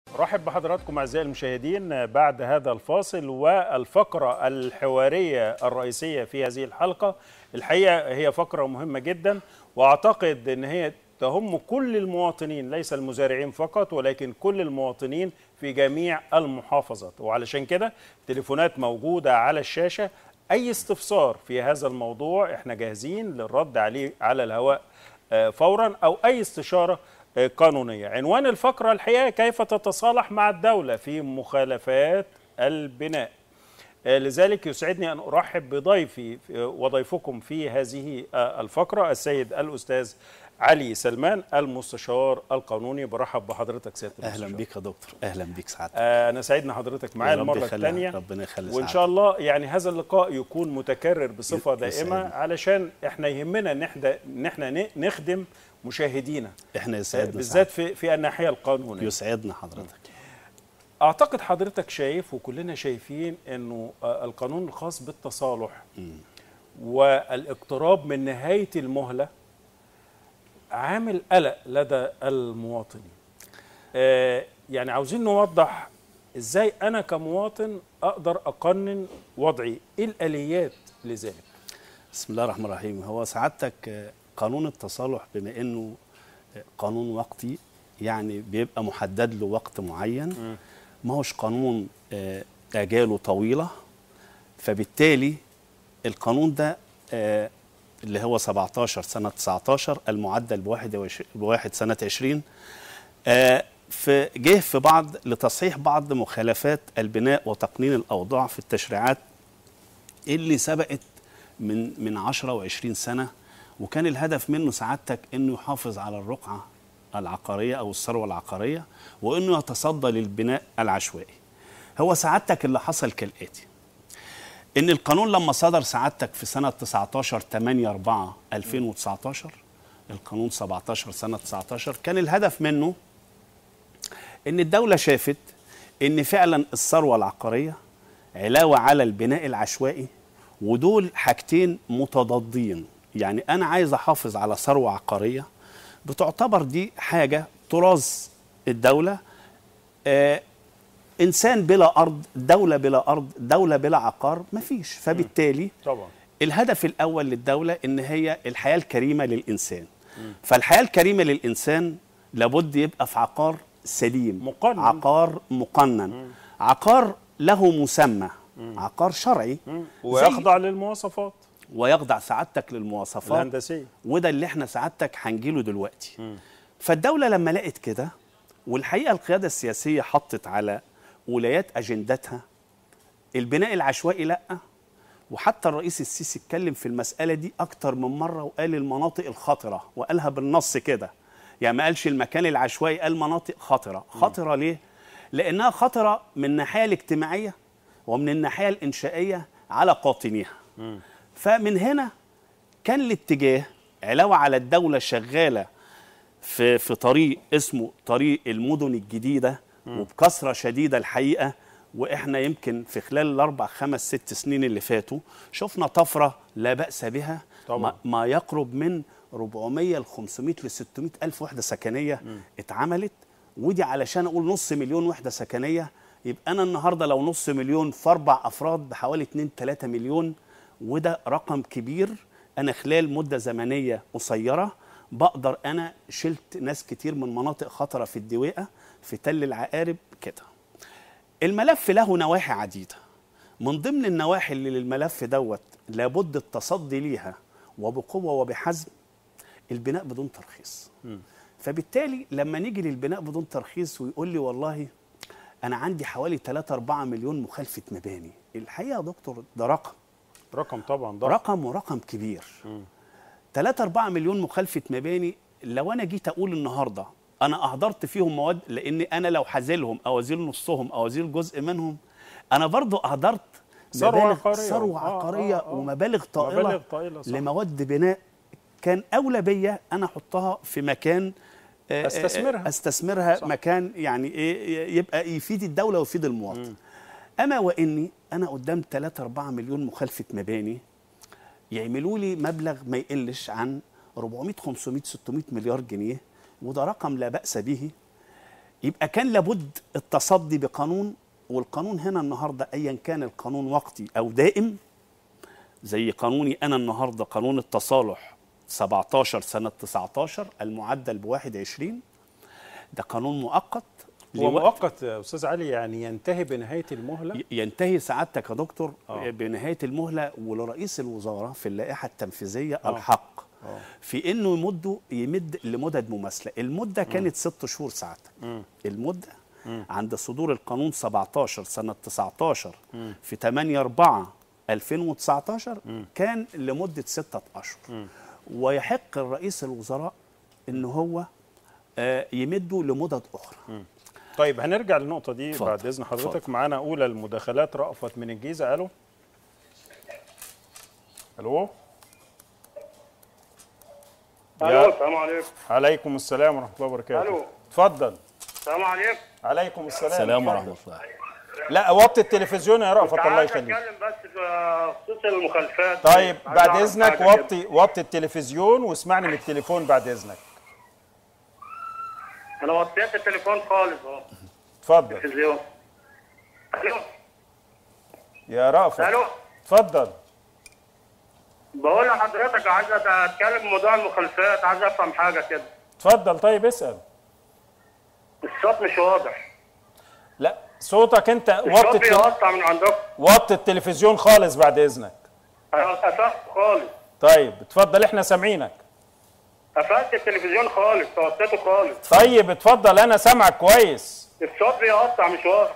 رحب بحضراتكم اعزائي المشاهدين بعد هذا الفاصل والفقره الحواريه الرئيسيه في هذه الحلقه الحقيقه هي فقره مهمه جدا واعتقد ان هي تهم كل المواطنين ليس المزارعين فقط ولكن كل المواطنين في جميع المحافظات وعلشان كده تليفونات موجوده على الشاشه اي استفسار في هذا الموضوع احنا جاهزين للرد عليه على الهواء فورا او اي استشاره قانونية عنوان الفقرة الحقيقة كيف تتصالح مع الدولة في مخالفات البناء لذلك يسعدني أن أرحب بضيفي وضيفكم في هذه الفقرة السيد الأستاذ علي سلمان المستشار القانوني برحب بحضرتك سياده اهلا بيك يا دكتور اهلا بيك سعادتك آه انا سعيدنا حضرتك معايا المره الثانيه ربنا يخلي وان شاء الله يعني هذا اللقاء يكون متكرر بصفه دائمه علشان احنا يهمنا ان احنا ان احنا نخدم مشاهدينا احنا يسعدنا بالذات في في الناحيه القانونيه يسعدنا حضرتك اعتقد حضرتك شايف وكلنا شايفين انه القانون الخاص بالتصالح م. والاقتراب من نهايه المهله عامل قلق لدى المواطنين آه يعني عاوزين نوضح ازاي انا كمواطن اقدر اقنن وضعي ايه الاليات لذلك بسم الله الرحمن الرحيم هو سعادتك قانون التصالح بما انه قانون وقتي يعني بيبقى محدد له وقت معين ما هوش قانون اجاله طويله فبالتالي القانون ده اللي هو 17 سنة 19 المعدل بواحد, بواحد سنة 20 في جه في بعض لتصحيح بعض مخالفات البناء وتقنين الأوضاع في التشريعات اللي سبقت من من 10 و20 سنة وكان الهدف منه سعادتك انه يحافظ على الرقعة العقارية أو الثروة العقارية وانه يتصدى للبناء العشوائي هو سعادتك اللي حصل كالآتي ان القانون لما صدر سعادتك في سنه 19 8 4 2019 القانون 17 سنه 19 كان الهدف منه ان الدوله شافت ان فعلا الثروه العقاريه علاوه على البناء العشوائي ودول حاجتين متضادين يعني انا عايز احافظ على ثروه عقاريه بتعتبر دي حاجه تراث الدوله آه انسان بلا ارض دوله بلا ارض دوله بلا عقار مفيش فبالتالي طبعا الهدف الاول للدوله ان هي الحياه الكريمه للانسان م. فالحياه الكريمه للانسان لابد يبقى في عقار سليم مقنن. عقار مقنن م. عقار له مسمى م. عقار شرعي ويخضع للمواصفات ويخضع سعادتك للمواصفات الهندسيه وده اللي احنا سعادتك هنجيله دلوقتي م. فالدوله لما لقت كده والحقيقه القياده السياسيه حطت على ولايات اجندتها البناء العشوائي لا وحتى الرئيس السيسي اتكلم في المساله دي اكتر من مره وقال المناطق الخطره وقالها بالنص كده يعني ما قالش المكان العشوائي قال مناطق خطره خطره ليه لانها خطره من الناحيه الاجتماعيه ومن الناحيه الانشائيه على قاطنيها فمن هنا كان الاتجاه علاوه على الدوله شغاله في في طريق اسمه طريق المدن الجديده وبكثره شديده الحقيقه واحنا يمكن في خلال الاربع خمس ست سنين اللي فاتوا شفنا طفره لا باس بها طبعا. ما يقرب من 400 ل 500 ل 600 الف وحده سكنيه م. اتعملت ودي علشان اقول نص مليون وحده سكنيه يبقى انا النهارده لو نص مليون في اربع افراد بحوالي 2 3 مليون وده رقم كبير انا خلال مده زمنيه قصيره بقدر انا شلت ناس كتير من مناطق خطره في الدويقه في تل العقارب كده الملف له نواحي عديدة من ضمن النواحي اللي للملف دوت لابد التصدي ليها وبقوة وبحزم البناء بدون ترخيص م. فبالتالي لما نيجي للبناء بدون ترخيص ويقول لي والله أنا عندي حوالي 3 4 مليون مخالفة مباني الحقيقة يا دكتور ده رقم رقم طبعا ضخم رقم ورقم كبير م. 3 4 مليون مخالفة مباني لو أنا جيت أقول النهارده انا اهدرت فيهم مواد لان انا لو حازلهم او ازيل نصهم او ازيل جزء منهم انا برضو اهدرت ثروه عقاريه ثروه عقاريه آه آه آه. ومبالغ طائله مبالغ طائله صح. لمواد بناء كان اولى بيا انا احطها في مكان استثمرها استثمرها صح. مكان يعني ايه يبقى يفيد الدوله ويفيد المواطن م. اما واني انا قدام 3 4 مليون مخالفه مباني يعملوا لي مبلغ ما يقلش عن 400 500 600 مليار جنيه وده رقم لا بأس به يبقى كان لابد التصدي بقانون والقانون هنا النهارده ايا كان القانون وقتي او دائم زي قانوني انا النهارده قانون التصالح 17 سنه 19 المعدل ب 21 ده قانون مؤقت هو لوقت مؤقت يا استاذ علي يعني ينتهي بنهايه المهله ي- ينتهي سعادتك يا دكتور آه. بنهايه المهله ولرئيس الوزراء في اللائحه التنفيذيه آه. الحق آه. في انه يمد يمد لمدد مماثله المده كانت ست شهور سعادتك المده عند صدور القانون 17 سنه 19 في 8 4 2019 كان لمده ستة اشهر ويحق الرئيس الوزراء ان هو آه، يمده لمدد اخرى طيب هنرجع للنقطه دي اتفضل. بعد اذن حضرتك اتفضل. معانا اولى المداخلات رأفت من الجيزه الو الو الو يا- السلام عليكم عليكم السلام ورحمه الله وبركاته ألو. اتفضل السلام عليكم عليكم السلام السلام اتفضل. ورحمه الله لا وطي التلفزيون يا رأفت كنت الله عايز يخليك اتكلم بس في خصوص المخالفات طيب عايز بعد أعرف اذنك حاجة كده. وطي وطي التلفزيون واسمعني من التليفون بعد اذنك انا وطيت التليفون خالص اهو اتفضل التلفزيون الو يا رأفت الو اتفضل بقول لحضرتك عايز اتكلم في موضوع المخالفات عايز افهم حاجه كده اتفضل طيب اسال الصوت مش واضح لا صوتك انت وطي الصوت التل... بيقطع من عندكم وطي التلفزيون خالص بعد اذنك انا قفلت خالص طيب اتفضل احنا سامعينك قفلت التلفزيون خالص وطيته خالص طيب اتفضل انا سامعك كويس الصوت بيقطع مش واضح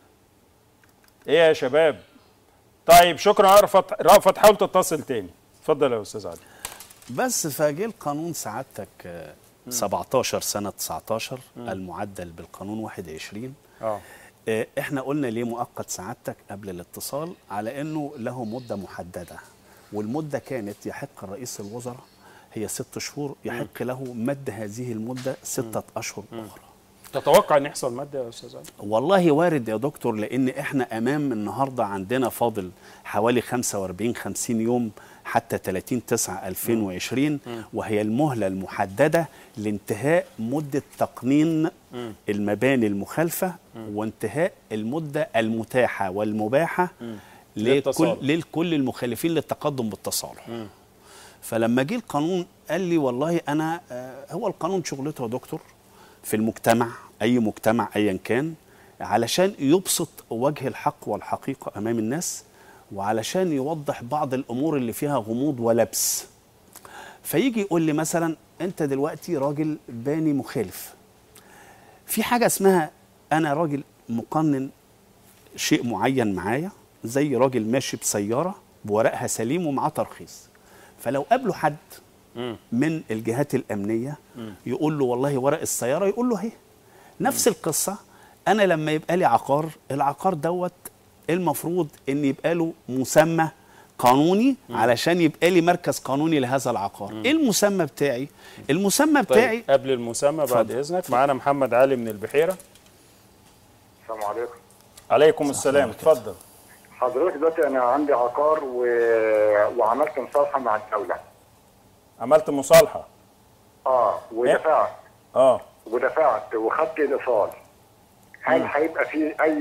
ايه يا شباب طيب شكرا يا رأفت رأفت حاول تتصل تاني اتفضل يا استاذ علي بس فجه القانون سعادتك آه، 17 سنة 19 المعدل بالقانون 21 اه آه، احنا قلنا ليه مؤقت سعادتك قبل الاتصال على انه له مدة محددة والمدة كانت يحق رئيس الوزراء هي ست شهور يحق له مد هذه المدة ستة أشهر أخرى تتوقع ان يحصل ماده يا استاذ علي والله وارد يا دكتور لان احنا امام النهارده عندنا فاضل حوالي 45 50 يوم حتى 30 9 2020 وهي المهله المحدده لانتهاء مده تقنين المباني المخالفه وانتهاء المده المتاحه والمباحه لكل للتصالح. لكل المخالفين للتقدم بالتصالح فلما جه القانون قال لي والله انا آه، هو القانون شغلته يا دكتور في المجتمع اي مجتمع ايا كان علشان يبسط وجه الحق والحقيقه امام الناس وعلشان يوضح بعض الامور اللي فيها غموض ولبس فيجي يقول لي مثلا انت دلوقتي راجل باني مخالف في حاجه اسمها انا راجل مقنن شيء معين معايا زي راجل ماشي بسياره بورقها سليم ومعاه ترخيص فلو قابله حد من الجهات الامنيه يقول له والله ورق السياره يقول له اهي نفس القصه انا لما يبقى لي عقار العقار دوت المفروض ان يبقى له مسمى قانوني علشان يبقى لي مركز قانوني لهذا العقار ايه المسمى بتاعي المسمى بتاعي طيب قبل المسمى بعد اتفضل. اذنك معانا محمد علي من البحيره السلام عليكم عليكم السلام اتفضل حضرتك دلوقتي انا عندي عقار و... وعملت مصالحه مع الدوله عملت مصالحه اه ودفعت اه ودفعت وخدت الايصال هل هيبقى في اي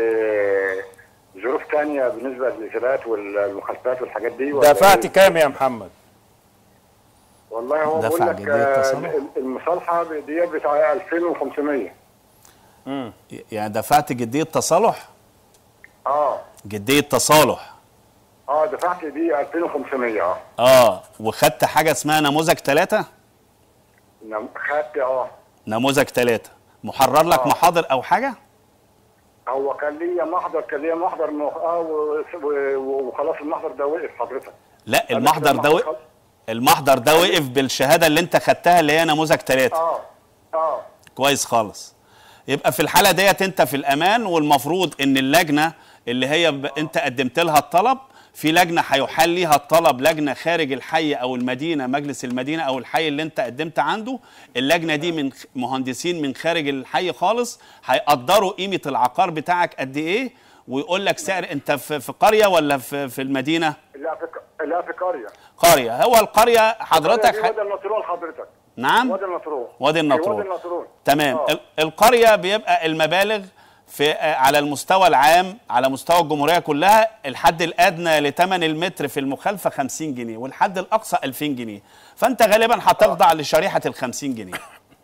ظروف تانية بالنسبه للاجراءات والمخالفات والحاجات دي ولا دفعت إيه؟ كام يا محمد والله هو دفع بيقول لك جدية آه، تصالح؟ المصالحه دي بتاع 2500 امم يعني دفعت جديه تصالح اه جديه تصالح اه دفعت دي 2500 اه اه وخدت حاجه اسمها نموذج ثلاثة نعم، خدت اه نموذج ثلاثة محرر لك آه. محاضر او حاجه هو كان ليا محضر كان ليا محضر م- اه و- و- وخلاص المحضر ده وقف حضرتك لا أنا المحضر كده ده وقف خلاص. المحضر ده وقف بالشهاده اللي انت خدتها اللي هي نموذج ثلاثة اه اه كويس خالص يبقى في الحاله ديت انت في الامان والمفروض ان اللجنه اللي هي ب... انت قدمت لها الطلب في لجنه هيحل ليها الطلب لجنه خارج الحي او المدينه مجلس المدينه او الحي اللي انت قدمت عنده اللجنه دي من خ- مهندسين من خارج الحي خالص هيقدروا قيمه العقار بتاعك قد ايه ويقول لك سعر انت في, في قريه ولا في, في المدينه لا في ق- لا في قريه قريه هو القريه حضرتك القرية ح... دي بدل مطلوع لحضرتك نعم وادي النطرون وادي في النطرون. وادي النطرون تمام آه. ال- القريه بيبقى المبالغ في آه، على المستوى العام على مستوى الجمهوريه كلها الحد الادنى لثمن المتر في المخالفه 50 جنيه والحد الاقصى 2000 جنيه فانت غالبا هتخضع لشريحه ال 50 جنيه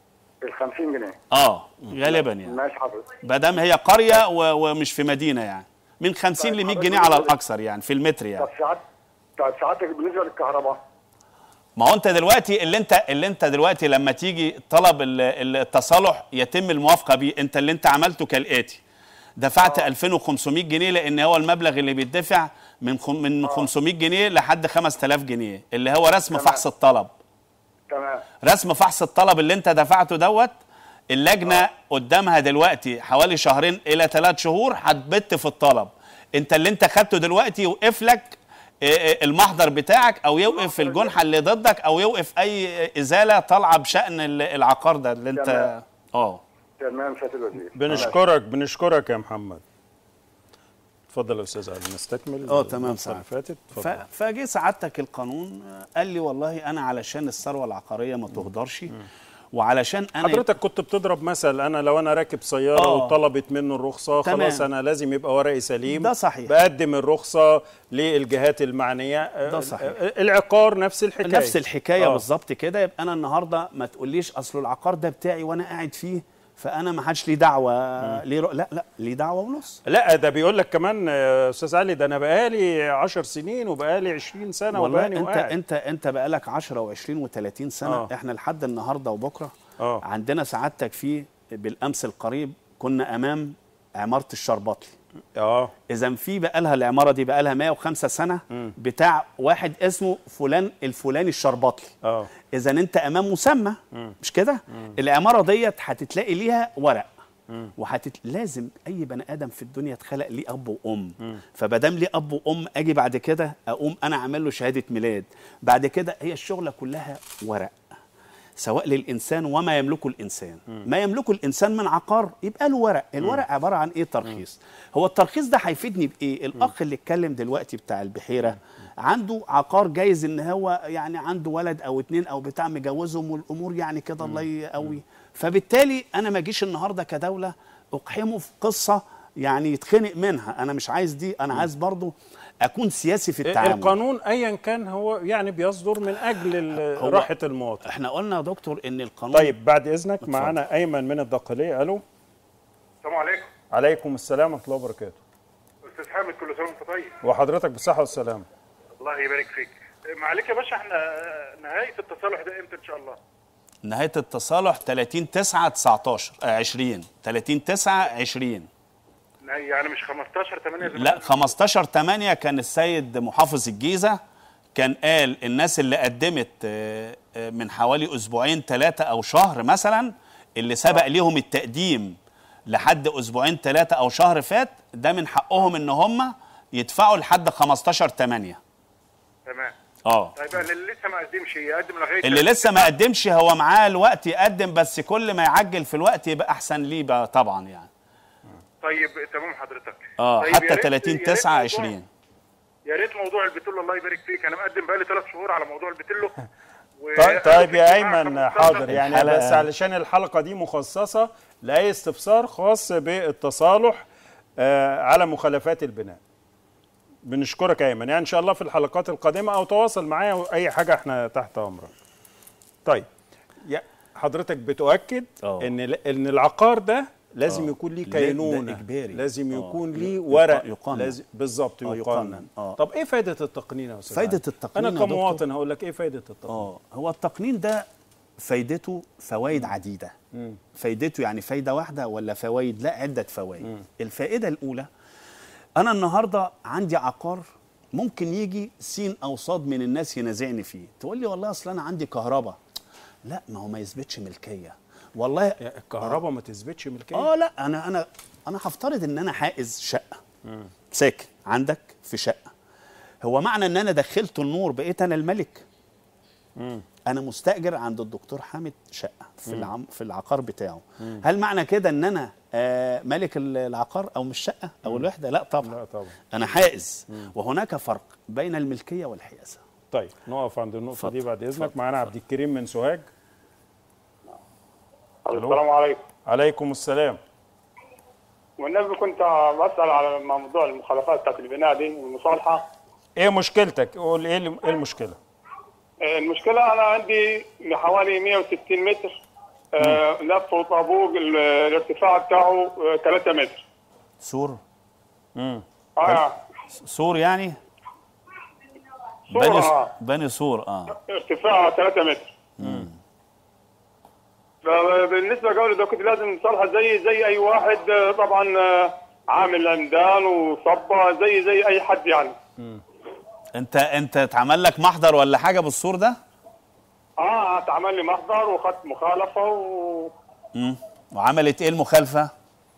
ال 50 جنيه اه غالبا يعني ماشي حضرتك ما دام هي قريه و- ومش في مدينه يعني من 50 طيب ل 100 حضرتك جنيه على بتقول- الاكثر يعني في المتر يعني طب ساعات طب ساعتك بالنسبه للكهرباء ما هو انت دلوقتي اللي انت اللي انت دلوقتي لما تيجي طلب ال- ال- التصالح يتم الموافقه بيه انت اللي انت عملته كالاتي دفعت 2500 جنيه لان هو المبلغ اللي بيدفع من خم من 500 جنيه لحد 5000 جنيه اللي هو رسم تمام. فحص الطلب تمام رسم فحص الطلب اللي انت دفعته دوت اللجنه قدامها دلوقتي حوالي شهرين الى ثلاث شهور هتبت في الطلب انت اللي انت خدته دلوقتي يوقف لك اه، اه، المحضر بتاعك او يوقف الجنحه اللي ضدك او يوقف اي ازاله طالعه بشان ال- العقار ده اللي انت تمام. اه تمام سياده الوزير بنشكرك بنشكرك يا محمد اتفضل يا استاذ علي نستكمل اه تمام النقطة اللي سعد. فاتت ف- اتفضل فجه سعادتك القانون آه، قال لي والله انا علشان الثروه العقاريه ما تهدرش وعلشان انا حضرتك كنت بتضرب مثل انا لو انا راكب سياره آه. وطلبت منه الرخصه تمام. خلاص انا لازم يبقى ورقي سليم ده صحيح. بقدم الرخصه للجهات المعنيه ده صحيح. آه، العقار نفس الحكايه نفس الحكايه آه. بالظبط كده يبقى انا النهارده ما تقوليش اصل العقار ده بتاعي وانا قاعد فيه فانا ما حدش ليه دعوه ليه رأ... لا لا ليه دعوه ونص لا ده بيقول لك كمان آه، استاذ علي ده انا بقالي 10 سنين وبقالي 20 سنه والله وبقالي انت وقاعد. انت انت بقالك 10 و20 و30 سنه آه. احنا لحد النهارده وبكره آه. عندنا سعادتك فيه بالامس القريب كنا امام عماره الشرباطلي اه اذا في بقى لها العماره دي بقى لها 105 سنه بتاع واحد اسمه فلان الفلاني الشرباطلي اه اذا انت امام مسمى مش كده العماره ديت هتتلاقي ليها ورق وهتت... لازم اي بني ادم في الدنيا اتخلق ليه اب وام فمادام ليه اب وام اجي بعد كده اقوم انا اعمل له شهاده ميلاد بعد كده هي الشغله كلها ورق سواء للانسان وما يملكه الانسان ما يملكه الانسان من عقار يبقى له ورق الورق عباره عن ايه ترخيص هو الترخيص ده هيفيدني بايه الاخ اللي اتكلم دلوقتي بتاع البحيره عنده عقار جايز ان هو يعني عنده ولد او اتنين او بتاع مجوزهم والامور يعني كده الله يقوي فبالتالي انا ما اجيش النهارده كدوله اقحمه في قصه يعني يتخنق منها انا مش عايز دي انا عايز برضو اكون سياسي في التعامل القانون ايا كان هو يعني بيصدر من اجل ال- هو- راحه المواطن احنا قلنا يا دكتور ان القانون طيب بعد اذنك معانا ايمن من الدقهليه الو السلام عليكم عليكم السلام ورحمه الله وبركاته استاذ حامد كل سنه وانت طيب وحضرتك بالصحه والسلامه الله يبارك فيك معلش يا باشا احنا نهايه التصالح ده امتى ان شاء الله نهايه التصالح 30 9 19 آه 20 30 9 20 يعني مش 15 8 لا 15 8 كان السيد محافظ الجيزه كان قال الناس اللي قدمت آه، آه، من حوالي اسبوعين ثلاثه او شهر مثلا اللي سبق ليهم التقديم لحد اسبوعين ثلاثه او شهر فات ده من حقهم ان هم يدفعوا لحد 15 8 تمام اه طيب اللي لسه ما قدمش يقدم لغايه اللي لسه ما قدمش هو معاه الوقت يقدم بس كل ما يعجل في الوقت يبقى احسن ليه بقى طبعا يعني طيب تمام حضرتك اه طيب يا حتى ريت- 30 يا ريت 9 موضوع- 20 يا ريت موضوع البتلو الله يبارك فيك انا مقدم بقالي ثلاث شهور على موضوع البتلو و- طيب, طيب يا أنا ايمن في حاضر يعني الحلقة- بس علشان الحلقه دي مخصصه لاي استفسار خاص بالتصالح آه، على مخالفات البناء بنشكرك يا ايمن يعني ان شاء الله في الحلقات القادمه او تواصل معايا واي حاجه احنا تحت امرك طيب يا- حضرتك بتؤكد آه. ان ان العقار ده لازم آه. يكون ليه لا- ده كينونه إجباري. لازم آه. يكون ي- ليه يق- ورق يقنن. لازم بالظبط آه، يقنن يقنن. آه. طب ايه فايده التقنين يا استاذ فايدة علي؟ التقنين انا يا دكتور؟ كمواطن هقول لك ايه فايده التقنين اه هو التقنين ده فايدته فوائد عديده فايدته يعني فايده واحده ولا فوائد لا عده فوائد الفائده الاولى انا النهارده عندي عقار ممكن يجي سين او صاد من الناس ينازعني فيه تقول لي والله اصل انا عندي كهرباء لا ما هو ما يثبتش ملكيه والله يعني الكهرباء ما تثبتش ملكيه اه لا انا انا انا هفترض ان انا حائز شقه ساكن عندك في شقه هو معنى ان انا دخلت النور بقيت انا الملك انا مستاجر عند الدكتور حامد شقه في العم في العقار بتاعه هل معنى كده ان انا آه ملك ال- العقار او مش شقه او الوحده لا طبعا لا طبعا. انا حائز وهناك فرق بين الملكيه والحيازه طيب نقف عند النقطه اتفضل. دي بعد اذنك اتفضل. معانا عبد الكريم من سوهاج السلام عليكم عليكم السلام والنبي كنت بسال على موضوع المخالفات بتاعت البناء دي والمصالحه ايه مشكلتك قول ايه الم- إيه المشكله المشكله انا عندي حوالي 160 متر آه، لف وطابوق ال- الارتفاع بتاعه 3 متر سور امم اه سور يعني سور، بني آه. بني سور اه ارتفاع 3 متر فبالنسبه لقولي ده كنت لازم نصلحها زي زي اي واحد آه، طبعا آه، عامل عمدان وصبه زي زي اي حد يعني انت انت اتعمل لك محضر ولا حاجه بالسور ده اه اتعمل لي محضر وخدت مخالفه و امم وعملت ايه المخالفه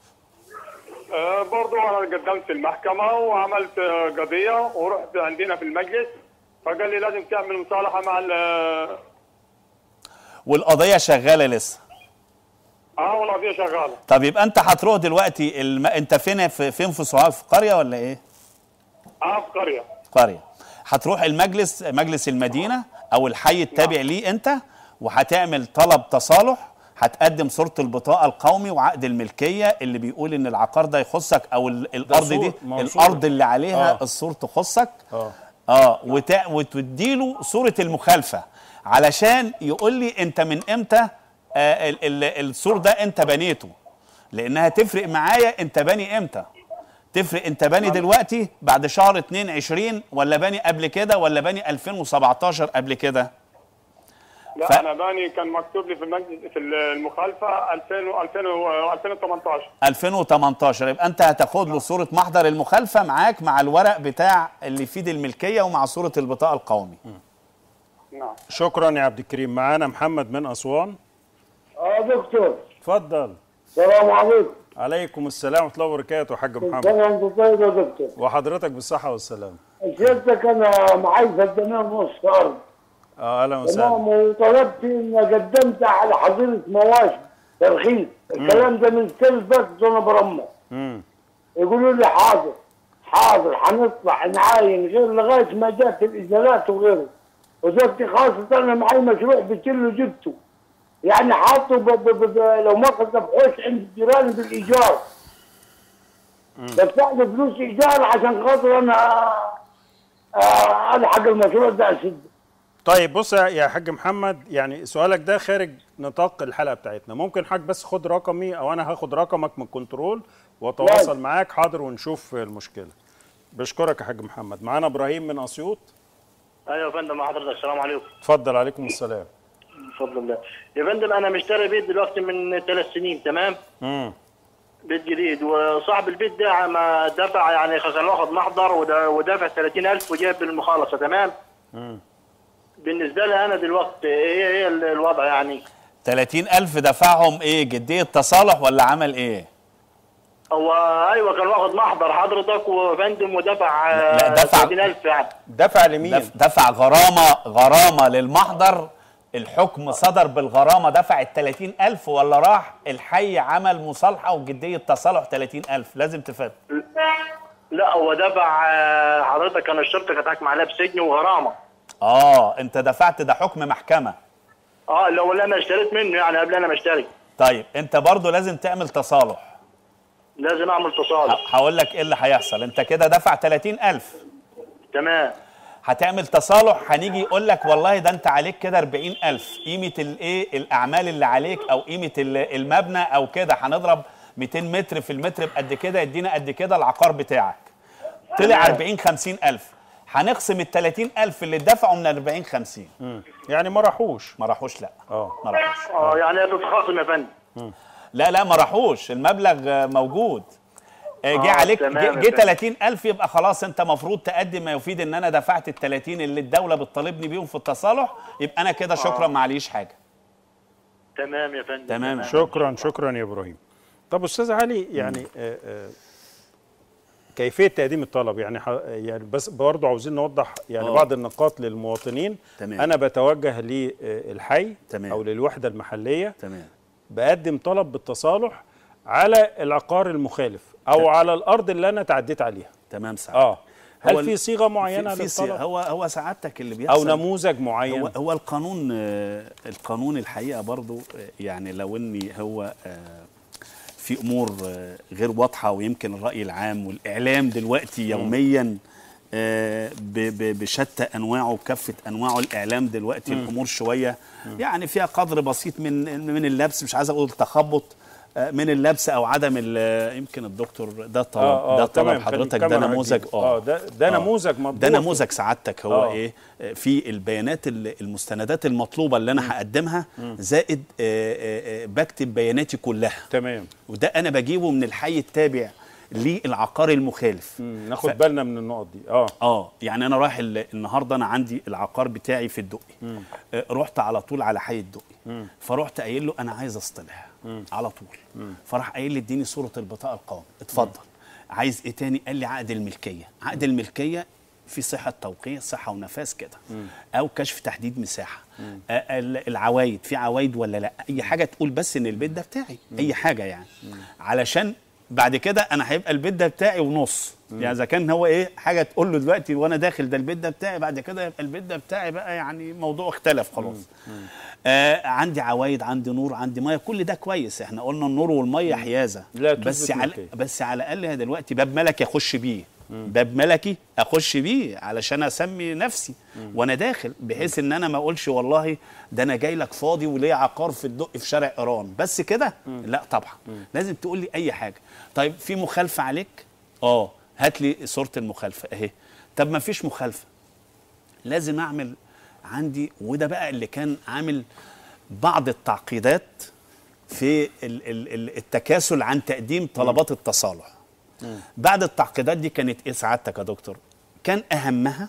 آه برضو انا قدمت في المحكمه وعملت آه، قضيه ورحت عندنا في المجلس فقال لي لازم تعمل مصالحه مع ال- والقضيه شغاله لسه اه والقضيه شغاله طب يبقى انت هتروح دلوقتي الم... انت فين في فين في سوهاج في قريه ولا ايه اه في قريه قريه هتروح المجلس مجلس المدينه او الحي التابع ليه انت وهتعمل طلب تصالح هتقدم صوره البطاقه القومي وعقد الملكيه اللي بيقول ان العقار ده يخصك او ال- الارض صور، دي ما هو صورة. الارض اللي عليها آه. الصور تخصك اه اه وت... وتديله صوره المخالفه علشان يقول لي انت من امتى آه ال... ال... السور ده انت بنيته لانها تفرق معايا انت باني امتى تفرق انت باني دلوقتي بعد شهر 2 20 ولا باني قبل كده ولا باني 2017 قبل كده لا ف- انا باني كان مكتوب لي في المجلس في المخالفه 2000 و 2000 و 2018 2018 يبقى انت هتاخد له صوره محضر المخالفه معاك مع الورق بتاع اللي يفيد الملكيه ومع صوره البطاقه القومي نعم شكرا يا عبد الكريم معانا محمد من اسوان اه دكتور اتفضل السلام عليكم عليكم السلام ورحمه الله وبركاته حاج محمد سنة وانت طيب يا دكتور وحضرتك بالصحه والسلام سيادتك انا معي فدانين ونص ارض اه اهلا وسهلا تمام وطلبت ان قدمت على حظيره مواشي ترخيص الكلام ده من سنه بس وانا برمى امم يقولوا لي حاضر حاضر هنطلع نعاين غير لغايه ما جات الازالات وغيره وزوجتي خاصه انا معي مشروع بكله جبته يعني حاطه ب- ب- ب- لو ما قصد بحوش عند الجيران بالايجار بدفع له فلوس ايجار عشان خاطر انا آه، الحق المشروع ده اسده طيب بص يا يا حاج محمد يعني سؤالك ده خارج نطاق الحلقه بتاعتنا ممكن حضرتك بس خد رقمي او انا هاخد رقمك من الكنترول واتواصل طيب. معاك حاضر ونشوف المشكله بشكرك يا حاج محمد معانا ابراهيم من اسيوط ايوه يا فندم مع حضرتك السلام عليكم اتفضل عليكم السلام بفضل الله يا فندم انا مشتري بيت دلوقتي من ثلاث سنين تمام امم بيت جديد وصاحب البيت ده ما دفع يعني كان واخد محضر ودا- ودافع 30000 وجاب المخالصه تمام امم بالنسبه لي انا دلوقتي ايه ايه ال- الوضع يعني 30000 دفعهم ايه جديه تصالح ولا عمل ايه هو ايوه كان واخد محضر حضرتك وفندم ودفع آه، لا، دفع. 30000 يعني دفع لمين دف- دفع غرامه غرامه للمحضر الحكم صدر بالغرامه دفع ال 30000 ولا راح الحي عمل مصالحه وجديه تصالح 30000 لازم تفهم لا هو دفع آه، حضرتك كان الشرطه كانت حاكمه عليه بسجن وغرامه اه انت دفعت ده حكم محكمه اه لو اللي انا اشتريت منه يعني قبل انا ما اشتري طيب انت برضو لازم تعمل تصالح لازم اعمل تصالح ه- هقول لك ايه اللي هيحصل انت كده دفع 30000 تمام هتعمل تصالح هنيجي يقول لك والله ده انت عليك كده 40000 قيمه الايه الاعمال اللي عليك او قيمه ال- المبنى او كده هنضرب 200 متر في المتر بقد كده يدينا قد كده العقار بتاعك طلع 40 50000 هنقسم ال 30000 اللي اتدفعوا من 40 50 مم. يعني ما راحوش ما راحوش لا اه ما راحوش اه يعني هتتخاصم يا فندم لا لا ما راحوش المبلغ آه، موجود آه، جه آه، عليك تمام جه يا جه فندم. 30000 يبقى خلاص انت مفروض تقدم ما يفيد ان انا دفعت ال 30 اللي الدوله بتطالبني بيهم في التصالح يبقى انا كده شكرا ما عليش حاجه تمام يا فندم تمام. شكرا شكرا يا ابراهيم طب استاذ علي يعني آه آه كيفيه تقديم الطلب يعني ح- يعني بس برضه عاوزين نوضح يعني آه. بعض النقاط للمواطنين تمام. انا بتوجه للحي تمام. او للوحده المحليه تمام بقدم طلب بالتصالح على العقار المخالف او على الارض اللي انا تعديت عليها تمام سعد اه هل هو في ال- صيغه معينه في, في صيغة- للطلب هو هو سعادتك اللي بيحصل او نموذج معين هو هو القانون آه، القانون الحقيقه برضو آه، يعني لو اني هو آه، في امور آه، غير واضحه ويمكن الراي العام والاعلام دلوقتي يوميا آه، ب- ب- بشتى انواعه بكافه انواعه الاعلام دلوقتي الامور شويه يعني فيها قدر بسيط من من اللبس مش عايز اقول تخبط آه، من اللبس او عدم ال- يمكن الدكتور ده طلب ده طلب تمام، خلي حضرتك ده الكاميرا نموذج هتجيبه. اه ده ده آه. نموذج مطبوع ده نموذج سعادتك هو آه. آه. ايه آه، في البيانات ال- المستندات المطلوبه اللي انا هقدمها زائد آه، آه، آه، بكتب بياناتي كلها تمام وده انا بجيبه من الحي التابع للعقار المخالف مم، ناخد بالنا من النقط دي اه اه يعني انا رايح ال- النهارده انا عندي العقار بتاعي في الدقي آه، رحت على طول على حي الدقي فرحت قايل له انا عايز اصطلح على طول فراح قايل لي اديني صوره البطاقه القومي اتفضل عايز ايه تاني قال لي عقد الملكيه عقد الملكيه في صحه توقيع صحه ونفاذ كده او كشف تحديد مساحه آه، ال- العوايد في عوايد ولا لا اي حاجه تقول بس ان البيت ده بتاعي اي حاجه يعني علشان بعد كده انا هيبقى البيت ده بتاعي ونص يعني اذا كان هو ايه حاجه تقول له دلوقتي وانا داخل ده البيت ده بتاعي بعد كده يبقى البيت ده بتاعي بقى يعني موضوع اختلف خلاص آه عندي عوايد عندي نور عندي ميه كل ده كويس احنا قلنا النور والميه حيازه لا بس تثبت على ملكية. بس على الاقل هي دلوقتي باب ملكي اخش بيه باب ملكي اخش بيه علشان اسمي نفسي وانا داخل بحيث ان انا ما اقولش والله ده انا جاي لك فاضي وليه عقار في الدق في شارع ايران بس كده لا طبعا لازم تقول لي اي حاجه طيب في مخالفه عليك اه هات لي صوره المخالفه اهي طب ما فيش مخالفه لازم اعمل عندي وده بقى اللي كان عامل بعض التعقيدات في ال- ال- ال- التكاسل عن تقديم طلبات التصالح بعد التعقيدات دي كانت ايه سعادتك يا دكتور كان اهمها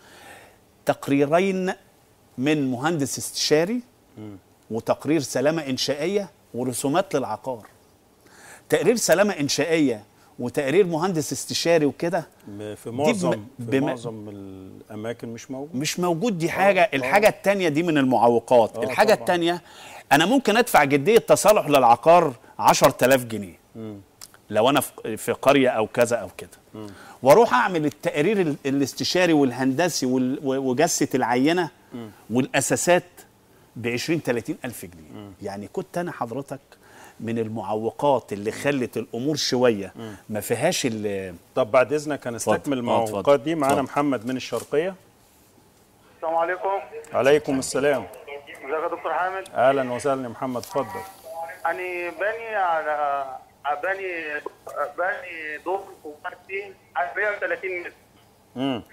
تقريرين من مهندس استشاري وتقرير سلامه انشائيه ورسومات للعقار تقرير سلامه انشائيه وتقرير مهندس استشاري وكده ب- في دي معظم بم- في بم- معظم الاماكن مش موجود مش موجود دي حاجه الحاجه التانية دي من المعوقات آه، الحاجه طبعاً. التانية انا ممكن ادفع جديه تصالح للعقار 10000 جنيه لو انا في- في قريه او كذا او كده واروح اعمل التقرير ال- الاستشاري والهندسي وال- و- وجسه العينه والاساسات ب 20 30 الف جنيه يعني كنت انا حضرتك من المعوقات اللي خلت الامور شويه ما فيهاش ال- طب بعد اذنك هنستكمل اتفضل. آه، المعوقات دي اتفضل. معانا اتفضل. محمد من الشرقيه السلام عليكم عليكم السلام ازيك يا دكتور حامد اهلا وسهلا يا محمد اتفضل انا باني على باني باني دور وباني على 130 متر امم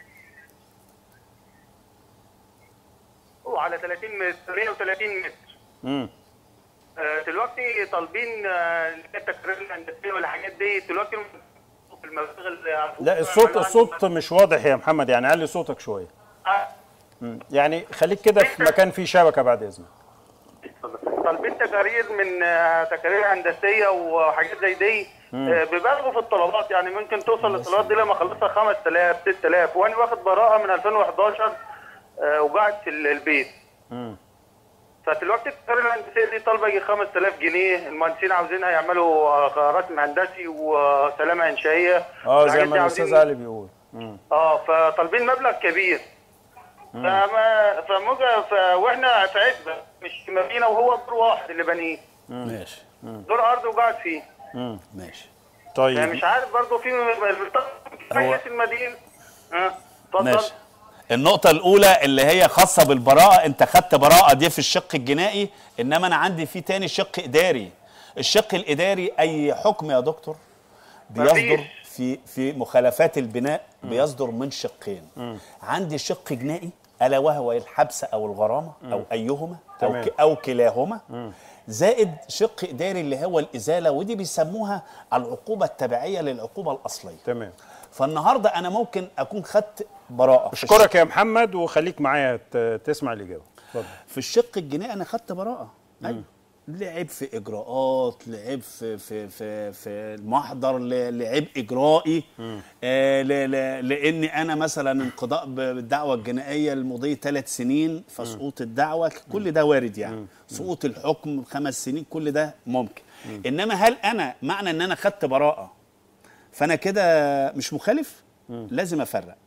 وعلى 30 متر 130 متر امم آه، دلوقتي طالبين آه، اللي هي التكرير الهندسيه والحاجات دي دلوقتي في المبالغ اللي لا الصوت الصوت مش واضح يا محمد يعني علي صوتك شويه آه، مم. يعني خليك كده في مكان فيه شبكه بعد اذنك طالبين تقارير من آه، تقارير هندسيه وحاجات زي دي آه، بيبالغوا في الطلبات يعني ممكن توصل للطلبات دي لما اخلصها 5000 6000 وانا واخد براءه من 2011 آه، وقاعد في ال- البيت مم. فدلوقتي التقارير الهندسيه دي طالبه يجي 5000 جنيه المهندسين عاوزينها يعملوا آه، رسم هندسي وسلامه انشائيه اه زي الحاجات ما دي الاستاذ عاوزين- علي بيقول مم. اه فطالبين مبلغ كبير فما فموجة ف... واحنا في عزبه مش في مدينه وهو دور واحد اللي بانيه ماشي دور ارض وقاعد فيه مم. ماشي طيب مش عارف برضه في رئيس المدينه اه اتفضل ماشي النقطة الأولى اللي هي خاصة بالبراءة أنت خدت براءة دي في الشق الجنائي إنما أنا عندي في تاني شق إداري الشق الإداري أي حكم يا دكتور بيصدر مفيش. في في مخالفات البناء بيصدر من شقين عندي شق جنائي ألا وهو الحبس أو الغرامة أو أيهما أو, تمام. ك- أو كلاهما زائد شق إداري اللي هو الإزالة ودي بيسموها العقوبة التبعية للعقوبة الأصلية تمام فالنهارده انا ممكن اكون خدت براءه في اشكرك يا محمد وخليك معايا ت- تسمع الاجابه اتفضل في الشق الجنائي انا خدت براءه ايوه لعب في اجراءات لعب في في في في المحضر ل- لعب اجرائي آه ل- ل- لاني انا مثلا انقضاء ب- بالدعوه الجنائيه لمضي ثلاث سنين فسقوط الدعوه كل ده وارد يعني سقوط الحكم خمس سنين كل ده ممكن انما هل انا معنى ان انا خدت براءه فانا كده مش مخالف لازم افرق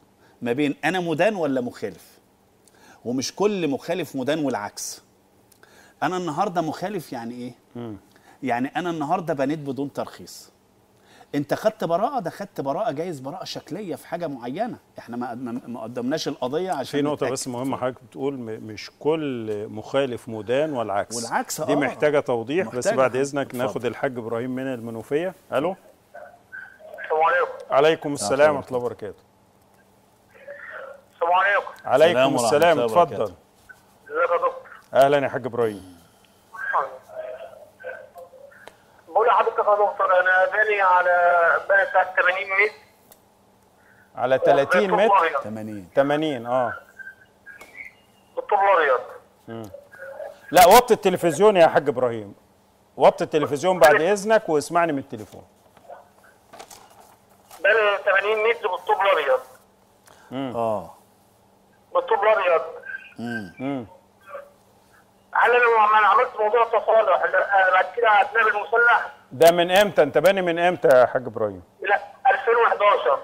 ما بين انا مدان ولا مخالف ومش كل مخالف مدان والعكس انا النهارده مخالف يعني ايه يعني انا النهارده بنيت بدون ترخيص انت خدت براءه ده خدت براءه جايز براءه شكليه في حاجه معينه احنا ما ما ما قدمناش القضيه عشان في نقطة نتأكد. بس مهمة حضرتك بتقول م- مش كل مخالف مدان والعكس والعكس، دي آه. محتاجة توضيح بس محتاجة. بعد إذنك اتفضل. ناخد الحاج إبراهيم من المنوفية ألو السلام عليكم عليكم السلام ورحمة الله وبركاته السلام عليكم عليكم ورحمة السلام الله اتفضل وبركاته. ازيك يا دكتور أهلا يا حاج إبراهيم بقول لحضرتك يا دكتور انا بالي على بالي بتاعت 80 متر على 30 متر 80 80 اه بالطول الابيض لا وطي التلفزيون يا حاج إبراهيم وطي التلفزيون بعد إذنك واسمعني من التليفون بالي 80 متر بالطول الابيض اه بالطول الابيض امم هل انا لما انا عملت موضوع التصالح لا، بعد كده هتلاقي المسلح ده من امتى انت باني من امتى يا حاج ابراهيم لا 2011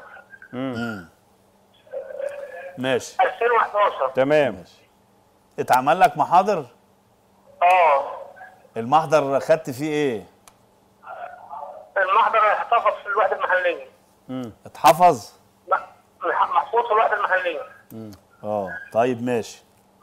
ماشي 2011 تمام اتعمل لك محاضر اه المحضر خدت فيه ايه المحضر احتفظ في الوحده المحليه اتحفظ م- محفوظ في الوحده المحليه اه طيب ماشي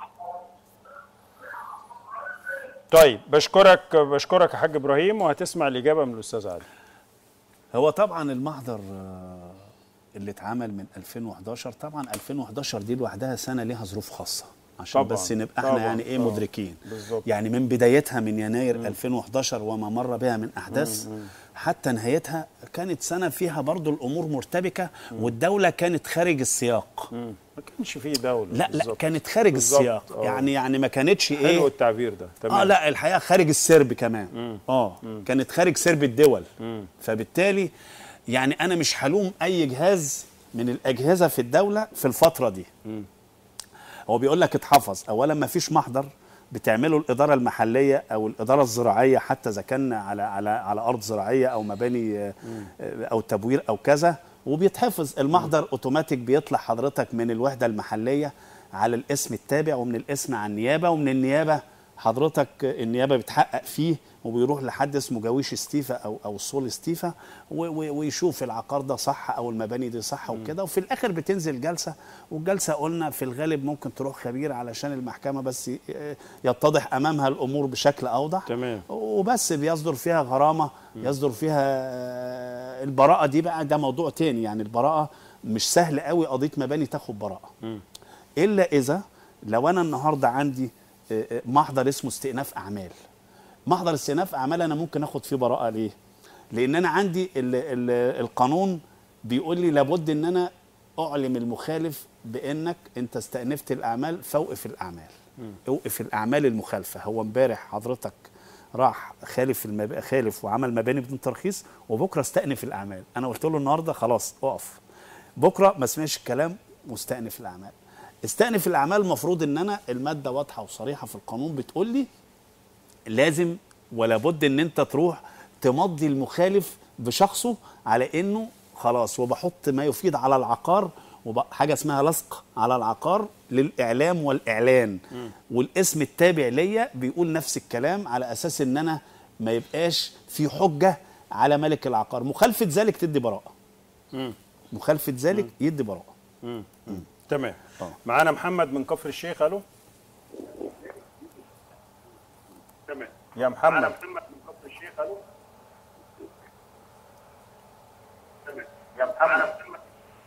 طيب بشكرك بشكرك يا حاج ابراهيم وهتسمع الاجابه من الاستاذ علي هو طبعا المحضر آه، اللي اتعمل من 2011 طبعا 2011 دي لوحدها سنه ليها ظروف خاصه عشان طبعاً، بس نبقى احنا طبعاً، يعني ايه طبعاً. مدركين بالظبط. يعني من بدايتها من يناير 2011 وما مر بها من احداث حتى نهايتها كانت سنه فيها برضو الامور مرتبكه والدوله كانت خارج السياق ما كانش فيه دوله لا لا بالظبط. كانت خارج بالظبط، السياق آه. يعني يعني ما كانتش حلو ايه التعبير ده تمام اه لا الحقيقه خارج السرب كمان اه كانت خارج سرب الدول فبالتالي يعني انا مش هلوم اي جهاز من الاجهزه في الدوله في الفتره دي هو بيقول لك اتحفظ اولا ما فيش محضر بتعمله الاداره المحليه او الاداره الزراعيه حتى اذا كان على على على ارض زراعيه او مباني آه، آه، او تبوير او كذا وبيتحفظ المحضر اوتوماتيك بيطلع حضرتك من الوحده المحليه على الاسم التابع ومن الاسم على النيابه ومن النيابه حضرتك النيابه بتحقق فيه وبيروح لحد اسمه جويش استيفا او او الصول استيفا و- و- ويشوف العقار ده صح او المباني دي صح وكده وفي الاخر بتنزل جلسه والجلسه قلنا في الغالب ممكن تروح خبير علشان المحكمه بس ي- يتضح امامها الامور بشكل اوضح تمام. وبس بيصدر فيها غرامه يصدر فيها آه، البراءه دي بقى ده موضوع تاني يعني البراءه مش سهل قوي قضيه مباني تاخد براءه الا اذا لو انا النهارده عندي آه، آه، محضر اسمه استئناف اعمال محضر استئناف اعمال انا ممكن اخد فيه براءه ليه لان انا عندي ال ال القانون بيقول لي لابد ان انا اعلم المخالف بانك انت استأنفت الاعمال فوقف الاعمال اوقف الاعمال المخالفه هو امبارح حضرتك راح خالف المب... خالف وعمل مباني بدون ترخيص وبكره استأنف الاعمال انا قلت له النهارده خلاص اقف بكره ما سمعش الكلام واستأنف الاعمال استأنف الاعمال المفروض ان انا الماده واضحه وصريحه في القانون بتقول لي لازم ولا بد ان انت تروح تمضي المخالف بشخصه على انه خلاص وبحط ما يفيد على العقار وحاجه اسمها لصق على العقار للاعلام والاعلان والاسم التابع ليا بيقول نفس الكلام على اساس ان انا ما يبقاش في حجه على ملك العقار مخالفه ذلك تدي براءه مخالفه ذلك يدي براءه تمام آه. معانا محمد من كفر الشيخ الو تمام يا انا محمد محمد من كفر الشيخ الو تمام يا محمد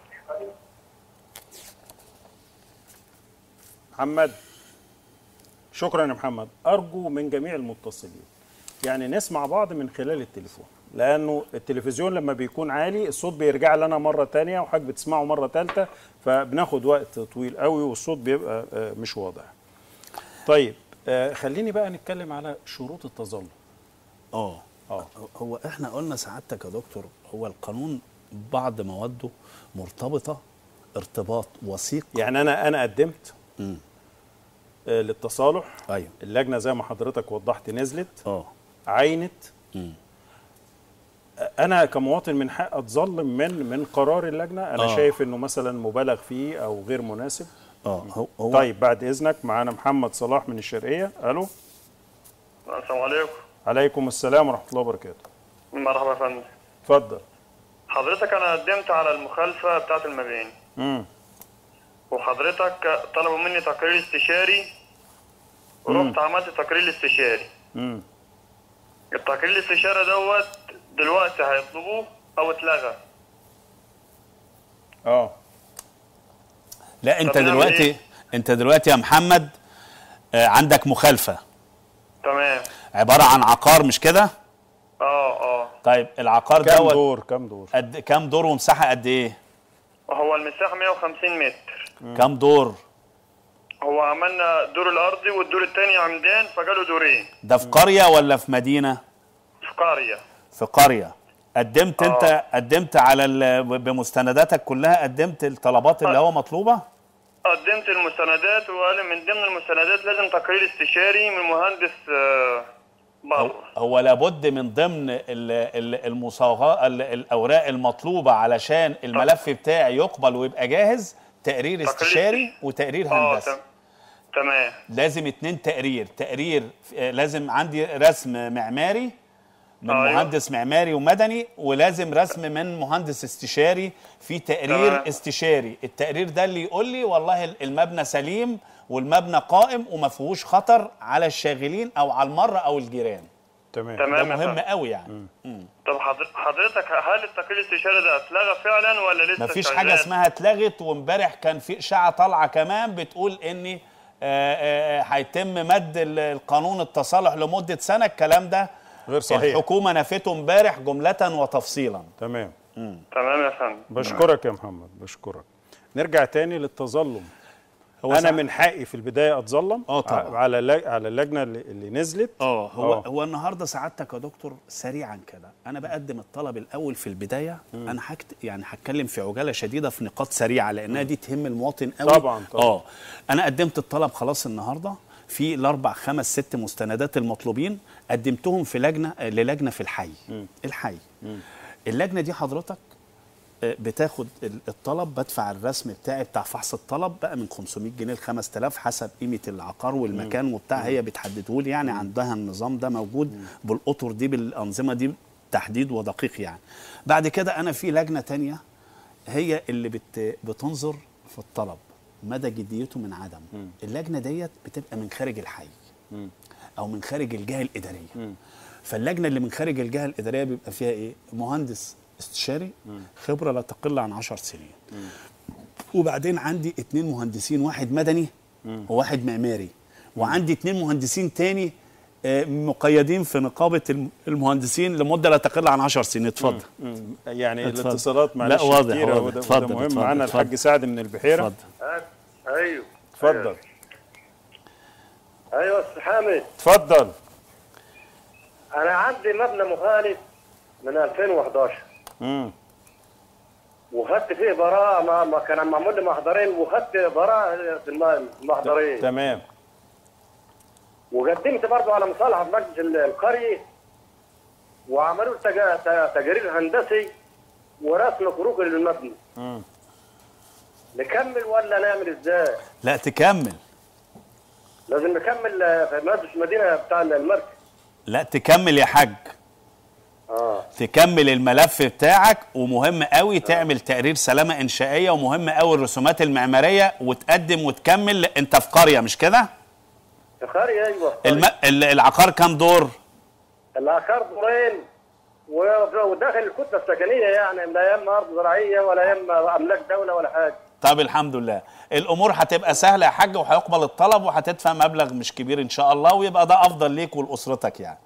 محمد شكرا يا محمد ارجو من جميع المتصلين يعني نسمع بعض من خلال التليفون لانه التلفزيون لما بيكون عالي الصوت بيرجع لنا مره تانية وحضرتك بتسمعه مره ثالثه فبناخد وقت طويل قوي والصوت بيبقى آه، مش واضح طيب آه، خليني بقى نتكلم على شروط التظلم اه اه هو احنا قلنا سعادتك يا دكتور هو القانون بعض مواده مرتبطه ارتباط وثيق يعني انا انا قدمت مم. آه، للتصالح ايوه اللجنه زي ما حضرتك وضحت نزلت اه عينت مم. انا كمواطن من حق اتظلم من من قرار اللجنه انا آه. شايف انه مثلا مبالغ فيه او غير مناسب اه هو, هو طيب بعد اذنك معانا محمد صلاح من الشرقيه الو السلام عليكم عليكم السلام ورحمه الله وبركاته مرحبا يا فندم اتفضل حضرتك انا قدمت على المخالفه بتاعه المبيعين امم وحضرتك طلبوا مني تقرير استشاري ورحت عملت تقرير استشاري امم التقرير الاستشاري دوت دلوقتي هيطلبوه او اتلغى اه لا انت طب نعمل دلوقتي إيه؟ انت دلوقتي يا محمد آه، عندك مخالفه تمام عباره عن عقار مش كده اه اه طيب العقار كم دوت دور كم دور قد كام دور ومساحه قد ايه هو المساحه 150 متر كام دور هو عملنا الدور الارضي والدور الثاني عمدان فجاله دورين ده في قريه ولا في مدينه في قريه في قريه قدمت انت آه. قدمت على ال- بمستنداتك كلها قدمت الطلبات اللي هو مطلوبه قدمت المستندات وقال من ضمن المستندات لازم تقرير استشاري من مهندس آه، هو, بره هو لابد من ضمن ال- ال- المصاغه ال- الاوراق المطلوبه علشان الملف بتاعي يقبل ويبقى جاهز تقرير استشاري وتقرير اه هندسي تم- تمام لازم اتنين تقرير تقرير آه، لازم عندي رسم معماري من أيوة. مهندس معماري ومدني ولازم رسم من مهندس استشاري في تقرير تمام. استشاري التقرير ده اللي يقول لي والله المبنى سليم والمبنى قائم وما فيهوش خطر على الشاغلين او على المره او الجيران تمام ده تمام يا مهم فندم. قوي يعني طب حضر- حضرتك هل التقرير الاستشاري ده اتلغى فعلا ولا لسه مفيش شغال؟ حاجه اسمها اتلغت وامبارح كان في اشاعه طالعه كمان بتقول ان آه، آه، هيتم مد ال- القانون التصالح لمده سنه الكلام ده غير صحيح الحكومه نفته امبارح جمله وتفصيلا تمام تمام يا فندم بشكرك يا محمد بشكرك نرجع تاني للتظلم هو انا سا- من حقي في البدايه اتظلم آه طبعا. ع- على لج- على اللجنه اللي, اللي نزلت اه هو آه. هو النهارده سعادتك يا دكتور سريعا كده انا بقدم الطلب الاول في البدايه انا حكت يعني هتكلم في عجاله شديده في نقاط سريعه لانها دي تهم المواطن قوي طبعاً، طبعاً. اه انا قدمت الطلب خلاص النهارده في الاربع خمس ست مستندات المطلوبين قدمتهم في لجنه آه، للجنه في الحي الحي اللجنه دي حضرتك آه، بتاخد ال- الطلب بدفع الرسم بتاعي بتاع فحص الطلب بقى من 500 جنيه ل 5000 حسب قيمه العقار والمكان وبتاع هي بتحدده لي يعني عندها النظام ده موجود بالاطر دي بالانظمه دي تحديد ودقيق يعني بعد كده انا في لجنه تانية هي اللي بت بتنظر في الطلب مدى جديته من عدمه اللجنه ديت بتبقى من خارج الحي او من خارج الجهه الاداريه فاللجنه اللي من خارج الجهه الاداريه بيبقى فيها ايه مهندس استشاري خبره لا تقل عن 10 سنين وبعدين عندي اتنين مهندسين واحد مدني وواحد معماري وعندي اتنين مهندسين تاني آه، مقيدين في نقابه الم- المهندسين لمده لا تقل عن 10 سنين اتفضل مم. يعني اتفضل. الاتصالات لا، معلش واضح، كتيرة واضح. وده, اتفضل، وده مهم اتفضل، معانا اتفضل. الحاج سعد من البحيره اتفضل ايوه اتفضل ايوه استاذ حامد اتفضل انا عندي مبنى مخالف من 2011 مم. وخدت فيه براءة ما, ما كان معمول لي محضرين وخدت براءة في الم- المحضرين تمام وقدمت برضه على مصالحة في مجلس ال- القرية وعملوا لي تجا- ت- تقرير هندسي ورسم كروك للمبنى مم. نكمل ولا نعمل ازاي؟ لا تكمل لازم نكمل آه، في مجلس المدينة بتاع المركز لا تكمل يا حاج اه تكمل الملف بتاعك ومهم قوي تعمل تقرير سلامه انشائيه ومهم قوي الرسومات المعماريه وتقدم وتكمل انت في قريه مش كده في قرية ايوه في الم... قرية. ال- العقار كام دور العقار دورين و- وداخل الكتله السكنيه يعني لا يم ارض زراعيه ولا يم املاك دوله ولا حاجه طب الحمد لله الامور هتبقى سهله يا حاج وهيقبل الطلب وهتدفع مبلغ مش كبير ان شاء الله ويبقى ده افضل ليك ولاسرتك يعني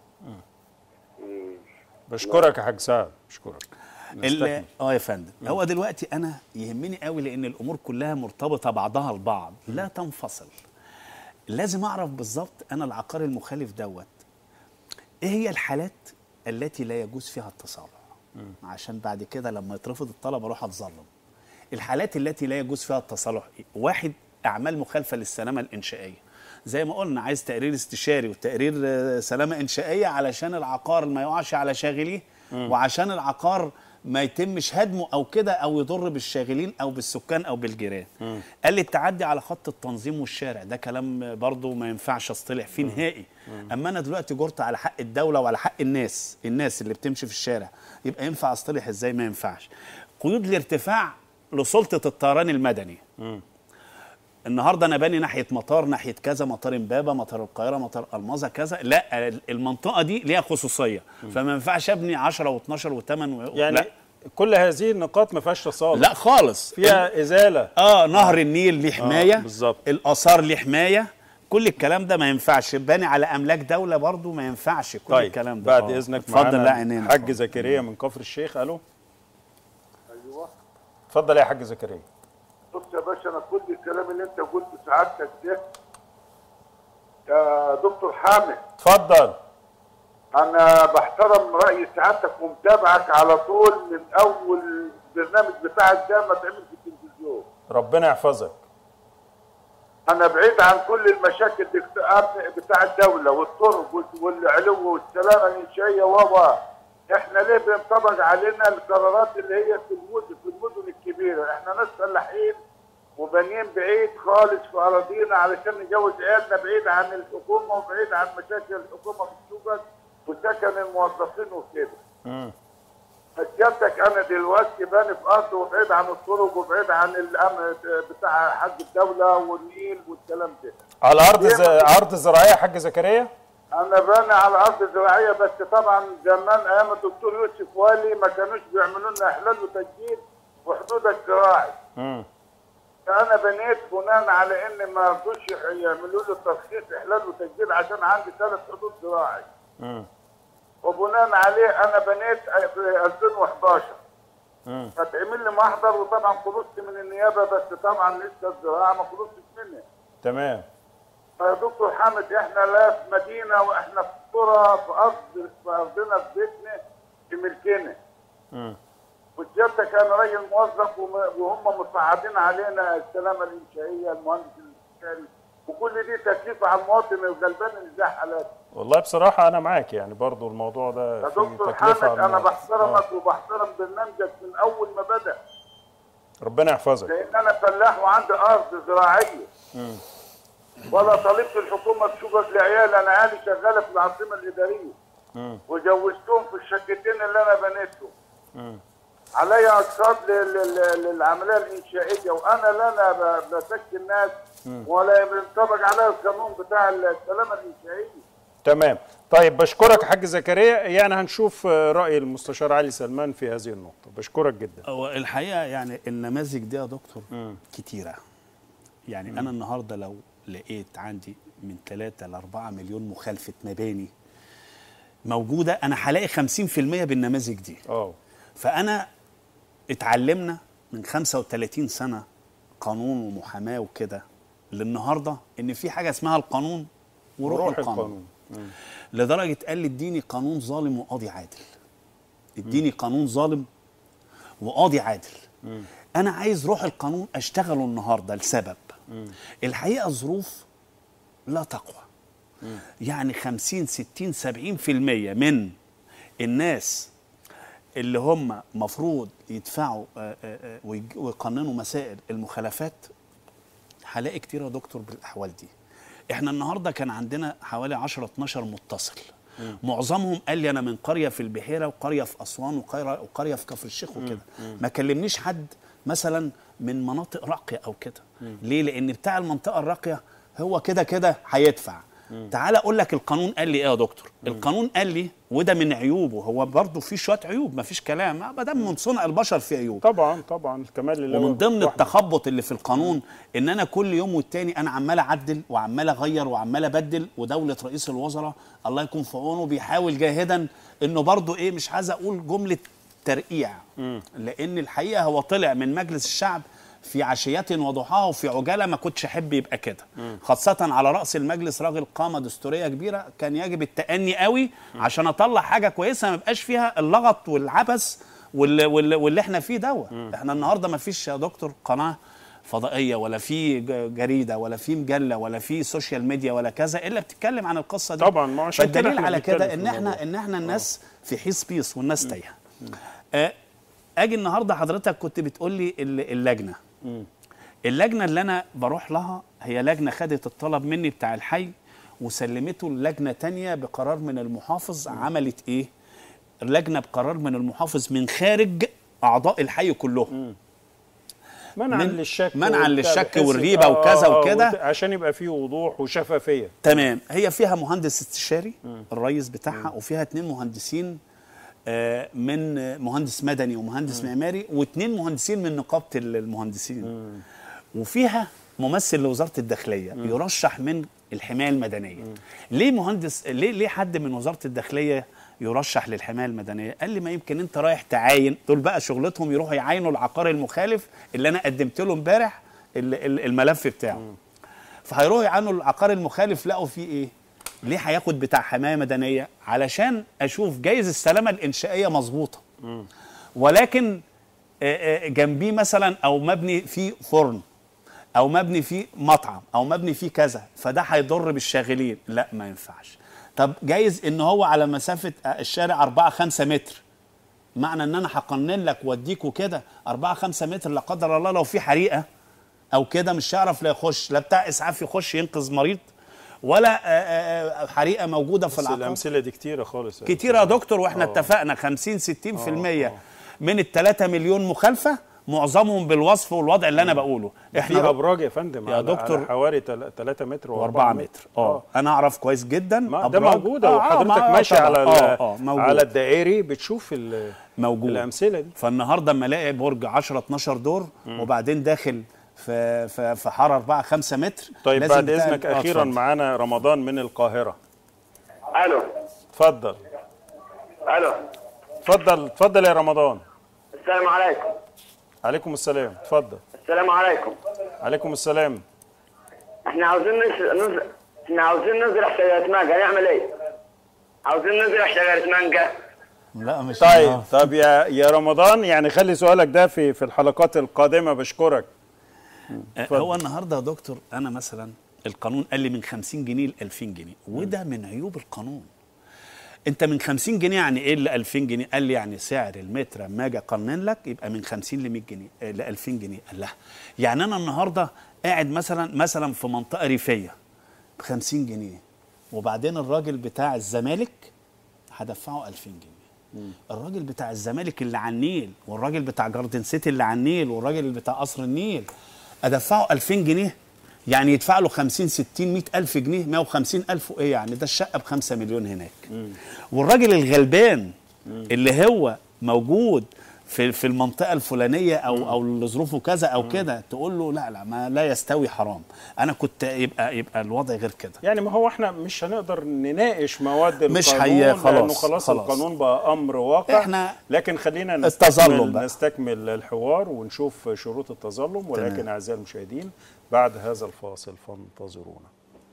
بشكرك يا حاج سعد بشكرك ال- نستكمل. اه يا فندم هو دلوقتي انا يهمني قوي لان الامور كلها مرتبطه بعضها البعض لا تنفصل لازم اعرف بالظبط انا العقار المخالف دوت ايه هي الحالات التي لا يجوز فيها التصالح عشان بعد كده لما يترفض الطلب اروح اتظلم الحالات التي لا يجوز فيها التصالح إيه؟ واحد اعمال مخالفه للسلامه الانشائيه زي ما قلنا عايز تقرير استشاري وتقرير آه، سلامه انشائيه علشان العقار ما يقعش على شاغليه وعشان العقار ما يتمش هدمه او كده او يضر بالشاغلين او بالسكان او بالجيران قال لي التعدي على خط التنظيم والشارع ده كلام برضه ما ينفعش اصطلح فيه نهائي اما انا دلوقتي جرت على حق الدوله وعلى حق الناس الناس اللي بتمشي في الشارع يبقى ينفع اصطلح ازاي ما ينفعش قيود الارتفاع لسلطه الطيران المدني النهارده انا باني ناحيه مطار ناحيه كذا مطار امبابه مطار القاهره مطار الماظه كذا لا المنطقه دي ليها خصوصيه فما ينفعش ابني 10 و12 و8 و... يعني لا, كل هذه النقاط ما فيهاش تصالح لا خالص فيها ازاله اه نهر النيل ليه حمايه بالظبط. الاثار ليه حمايه كل الكلام ده ما ينفعش باني على املاك دوله برضو ما ينفعش كل طيب الكلام ده بعد آه. اذنك اتفضل معانا لا عينينا حاج اتفضل. زكريا من كفر الشيخ الو ايوه اتفضل يا حاج زكريا بص يا باشا انا كل الكلام اللي انت قلته سعادتك ده يا دكتور حامد اتفضل انا بحترم راي سعادتك ومتابعك على طول من اول البرنامج بتاعك ده ما تعمل في التلفزيون ربنا يحفظك انا بعيد عن كل المشاكل الاكتئاب بتاع الدوله والطرق وال- والعلو والسلامه الانشائيه و احنا ليه بينطبق علينا القرارات اللي هي في المدن في المدن الكبيره احنا ناس فلاحين وبانيين بعيد خالص في اراضينا علشان نجوز عيالنا بعيد عن الحكومه وبعيد عن مشاكل الحكومه في السوق وسكن الموظفين وكده سيادتك انا دلوقتي باني في ارض وبعيد عن الطرق وبعيد عن الامن بتاع حق الدوله والنيل والكلام ده على ارض ز... ارض زراعيه يا حاج زكريا انا باني على ارض زراعيه بس طبعا زمان ايام الدكتور يوسف والي ما كانوش بيعملوا لنا احلال وتسجيل في حدود الزراعي امم فانا بنيت بناء على ان ما رضوش يعملوا لي ترخيص احلال وتسجيل عشان عندي ثلاث حدود زراعي امم وبناء عليه انا بنيت في 2011 امم فتعمل لي محضر وطبعا خلصت من النيابه بس طبعا لسه الزراعه ما خلصتش منها تمام فيا دكتور حامد احنا لا في مدينه واحنا في قرى في ارض في ارضنا في بيتنا في ملكنا امم وسيادتك انا راجل موظف وم- وهم مصعدين علينا السلامه الانشائيه المهندس الاستشاري وكل دي تكليف على المواطن الغلبان اللي زي حالاتي والله بصراحه انا معاك يعني برضو الموضوع ده يا فيه دكتور تكلفة حامد على انا الناس. بحترمك وبحترم برنامجك من اول ما بدا آه. ربنا يحفظك لان انا فلاح وعندي ارض زراعيه ولا طالبت الحكومه تشوفك لعيال انا عيالي شغاله في العاصمه الاداريه مم. وجوزتهم في الشقتين اللي انا بنيتهم مم. عليا اقساط لل- لل- للعمليه الانشائيه وانا لا انا ب- بسكن الناس ولا ينطبق عليا القانون بتاع السلامه الانشائيه تمام طيب بشكرك يا حاج زكريا يعني هنشوف آه، راي المستشار علي سلمان في هذه النقطه بشكرك جدا هو الحقيقه يعني النماذج دي يا دكتور كتيره يعني انا النهارده لو لقيت عندي من 3 ل 4 مليون مخالفه مباني موجوده انا هلاقي 50% بالنماذج دي اه فانا اتعلمنا من 35 سنه قانون ومحاماه وكده للنهارده ان في حاجه اسمها القانون وروح, روح القانون, القانون لدرجه قال لي اديني قانون ظالم وقاضي عادل اديني قانون ظالم وقاضي عادل انا عايز روح القانون اشتغله النهارده لسبب الحقيقه ظروف لا تقوى يعني 50 60 70% من الناس اللي هم مفروض يدفعوا آه، آه، آه، ويج- ويقننوا مسائل المخالفات هلاقي كتير يا دكتور بالاحوال دي احنا النهارده كان عندنا حوالي 10 12 متصل معظمهم قال لي انا من قريه في البحيره وقريه في اسوان وقريه وقريه في كفر الشيخ وكده ما كلمنيش حد مثلا من مناطق راقيه او كده ليه لان بتاع المنطقه الراقيه هو كده كده هيدفع تعال اقول لك القانون قال لي ايه يا دكتور القانون قال لي وده من عيوبه هو برضه في شويه عيوب ما فيش كلام ما دام من صنع البشر في عيوب طبعا طبعا الكمال لله ومن ضمن وحده. التخبط اللي في القانون ان انا كل يوم والتاني انا عمال اعدل وعمال اغير وعمال ابدل ودوله رئيس الوزراء الله يكون في عونه بيحاول جاهدا انه برضه ايه مش عايز اقول جمله ترقيع لان الحقيقه هو طلع من مجلس الشعب في عشية وضحاها وفي عجالة ما كنتش أحب يبقى كده خاصة على رأس المجلس راجل قامة دستورية كبيرة كان يجب التأني قوي عشان أطلع حاجة كويسة ما يبقاش فيها اللغط والعبث واللي, واللي, واللي احنا فيه دوا احنا النهارده ما فيش يا دكتور قناه فضائيه ولا في ج- جريده ولا في مجله ولا في سوشيال ميديا ولا كذا الا بتتكلم عن القصه دي طبعاً، ما عشان كده فالدليل إحنا على بنتكلم كده في ان الموضوع. احنا ان احنا الناس في حيث بيس والناس تايهه آه، اجي النهارده حضرتك كنت بتقول لي ال- اللجنه اللجنه اللي انا بروح لها هي لجنه خدت الطلب مني بتاع الحي وسلمته للجنه تانية بقرار من المحافظ عملت ايه لجنه بقرار من المحافظ من خارج اعضاء الحي كلهم منعا من- للشك منعاً وبتاع للشك بحيث- والريبة وكذا وكده. وت- عشان يبقى فيه وضوح وشفافيه تمام هي فيها مهندس استشاري الرئيس بتاعها وفيها اتنين مهندسين آه، من آه، مهندس مدني ومهندس معماري واتنين مهندسين من نقابه المهندسين وفيها ممثل لوزاره الداخليه يرشح من الحمايه المدنيه ليه مهندس ليه ليه حد من وزاره الداخليه يرشح للحمايه المدنيه قال لي ما يمكن انت رايح تعاين دول بقى شغلتهم يروحوا يعاينوا العقار المخالف اللي انا قدمت له امبارح ال- ال- الملف بتاعه فهيروحوا يعانوا العقار المخالف لقوا فيه ايه؟ ليه هياخد بتاع حمايه مدنيه؟ علشان اشوف جايز السلامه الانشائيه مظبوطه ولكن آه، آه، جنبيه مثلا او مبني فيه فرن او مبني فيه مطعم او مبني فيه كذا فده هيضر بالشاغلين لا ما ينفعش طب جايز ان هو على مسافه آه، الشارع 4 5 متر معنى ان انا هقنن لك واديك وكده 4 5 متر لا قدر الله لو في حريقه او كده مش هيعرف لا يخش لا بتاع اسعاف يخش ينقذ مريض ولا آه، آه، آه، حريقه موجوده في بس العقار الامثله دي كتيره خالص كتير يا دكتور واحنا آه. اتفقنا 50 60% من ال 3 مليون مخالفه معظمهم بالوصف والوضع اللي انا بقوله في ابراج يا فندم يا على- دكتور. على حوالي 3 متر و4 و4 متر اه انا اعرف كويس جدا ما ده أبراج. موجوده آه، آه، وحضرتك ما- آه، ماشي طبعاً. على ال- اه اه موجود على الدائري بتشوف ال- موجود الامثله دي فالنهارده اما الاقي برج 10 12 دور وبعدين داخل في في في حاره 4 5 متر طيب لازم بعد بتاع- اذنك آه، اخيرا اتفضل. معانا رمضان من القاهره الو اتفضل الو اتفضل اتفضل يا رمضان السلام عليكم عليكم السلام اتفضل السلام عليكم عليكم السلام احنا عاوزين نز... نز... احنا عاوزين نزرع شجرة مانجا نعمل ايه؟ عاوزين نزرع شجرة مانجا لا مش طيب آه. طب يا يا رمضان يعني خلي سؤالك ده في في الحلقات القادمه بشكرك اتفضل. هو النهارده يا دكتور انا مثلا القانون قال لي من 50 جنيه ل 2000 جنيه وده من عيوب القانون انت من 50 جنيه يعني ايه ل 2000 جنيه قال لي يعني سعر المتر اما اجي اقنن لك يبقى من 50 ل 100 جنيه ل 2000 جنيه قال لا يعني انا النهارده قاعد مثلا مثلا في منطقه ريفيه ب 50 جنيه وبعدين الراجل بتاع الزمالك هدفعه 2000 جنيه الراجل بتاع الزمالك اللي على النيل والراجل بتاع جاردن سيتي اللي على النيل والراجل بتاع قصر النيل ادفعه 2000 جنيه يعني يدفع له 50 60 100 الف جنيه 150 الف وايه يعني ده الشقه ب 5 مليون هناك والراجل الغلبان اللي هو موجود في في المنطقه الفلانيه او او اللي ظروفه كذا او كده تقول له لا لا ما لا يستوي حرام انا كنت يبقى يبقى الوضع غير كده يعني ما هو احنا مش هنقدر نناقش مواد مش القانون هي- لانه خلاص، خلاص, خلاص. القانون بقى امر واقع إحنا لكن خلينا التظلم نستكمل, بقى. نستكمل الحوار ونشوف شروط التظلم ولكن تمام. اعزائي المشاهدين بعد هذا الفاصل فانتظرونا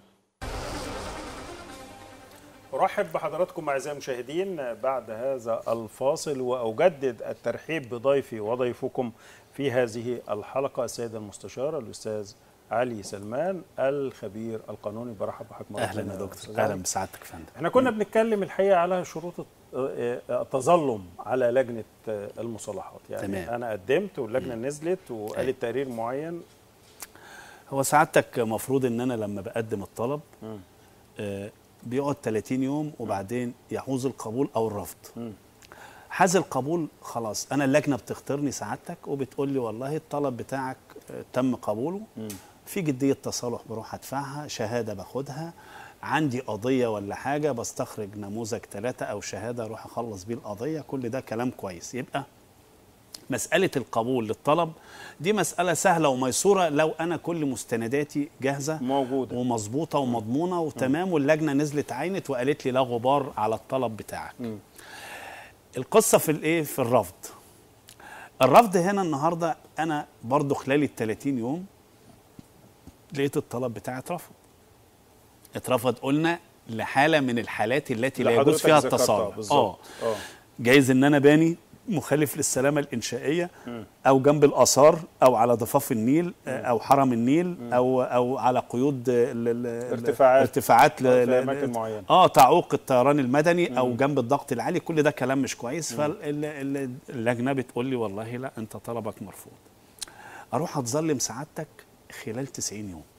أرحب بحضراتكم أعزائي المشاهدين بعد هذا الفاصل وأجدد الترحيب بضيفي وضيفكم في هذه الحلقة السيد المستشار الأستاذ علي سلمان الخبير القانوني برحب بحضرتك مرة اهلا تانية يا يا دكتور أستاذ اهلا علي. بسعادتك يا فندم احنا كنا بنتكلم الحقيقه على شروط الت- التظلم على لجنه المصالحات يعني تمام. انا قدمت واللجنه نزلت وقالت تقرير معين هو سعادتك مفروض ان انا لما بقدم الطلب آه بيقعد 30 يوم وبعدين يحوز القبول او الرفض حاز القبول خلاص انا اللجنه بتختارني سعادتك وبتقول لي والله الطلب بتاعك آه، تم قبوله في جديه تصالح بروح ادفعها شهاده باخدها عندي قضيه ولا حاجه بستخرج نموذج ثلاثه او شهاده اروح اخلص بيه القضيه كل ده كلام كويس يبقى مسألة القبول للطلب دي مسألة سهلة وميسورة لو أنا كل مستنداتي جاهزة موجودة. ومظبوطة ومضمونة وتمام واللجنة نزلت عينت وقالت لي لا غبار على الطلب بتاعك القصة في الإيه في الرفض الرفض هنا النهاردة أنا برضو خلال ال 30 يوم لقيت الطلب بتاعي اترفض اترفض قلنا لحالة من الحالات التي لا اللي يجوز حضرتك فيها ذكرتها التصالح بالظبط. اه جايز ان انا باني مخالف للسلامه الانشائيه او جنب الاثار او على ضفاف النيل آه، او حرم النيل او او على قيود آه، ال- ال- ال- ارتفاعات. ارتفاعات ل- في ل- أماكن معينة. اه تعوق الطيران المدني او جنب الضغط العالي كل ده كلام مش كويس فاللجنه بتقول لي والله لا انت طلبك مرفوض اروح اتظلم سعادتك خلال 90 يوم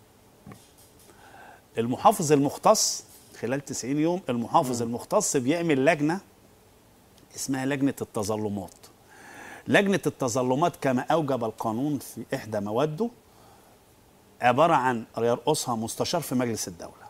المحافظ المختص خلال 90 يوم المحافظ المختص بيعمل لجنه اسمها لجنه التظلمات لجنه التظلمات كما اوجب القانون في احدى مواده عباره عن يرقصها مستشار في مجلس الدوله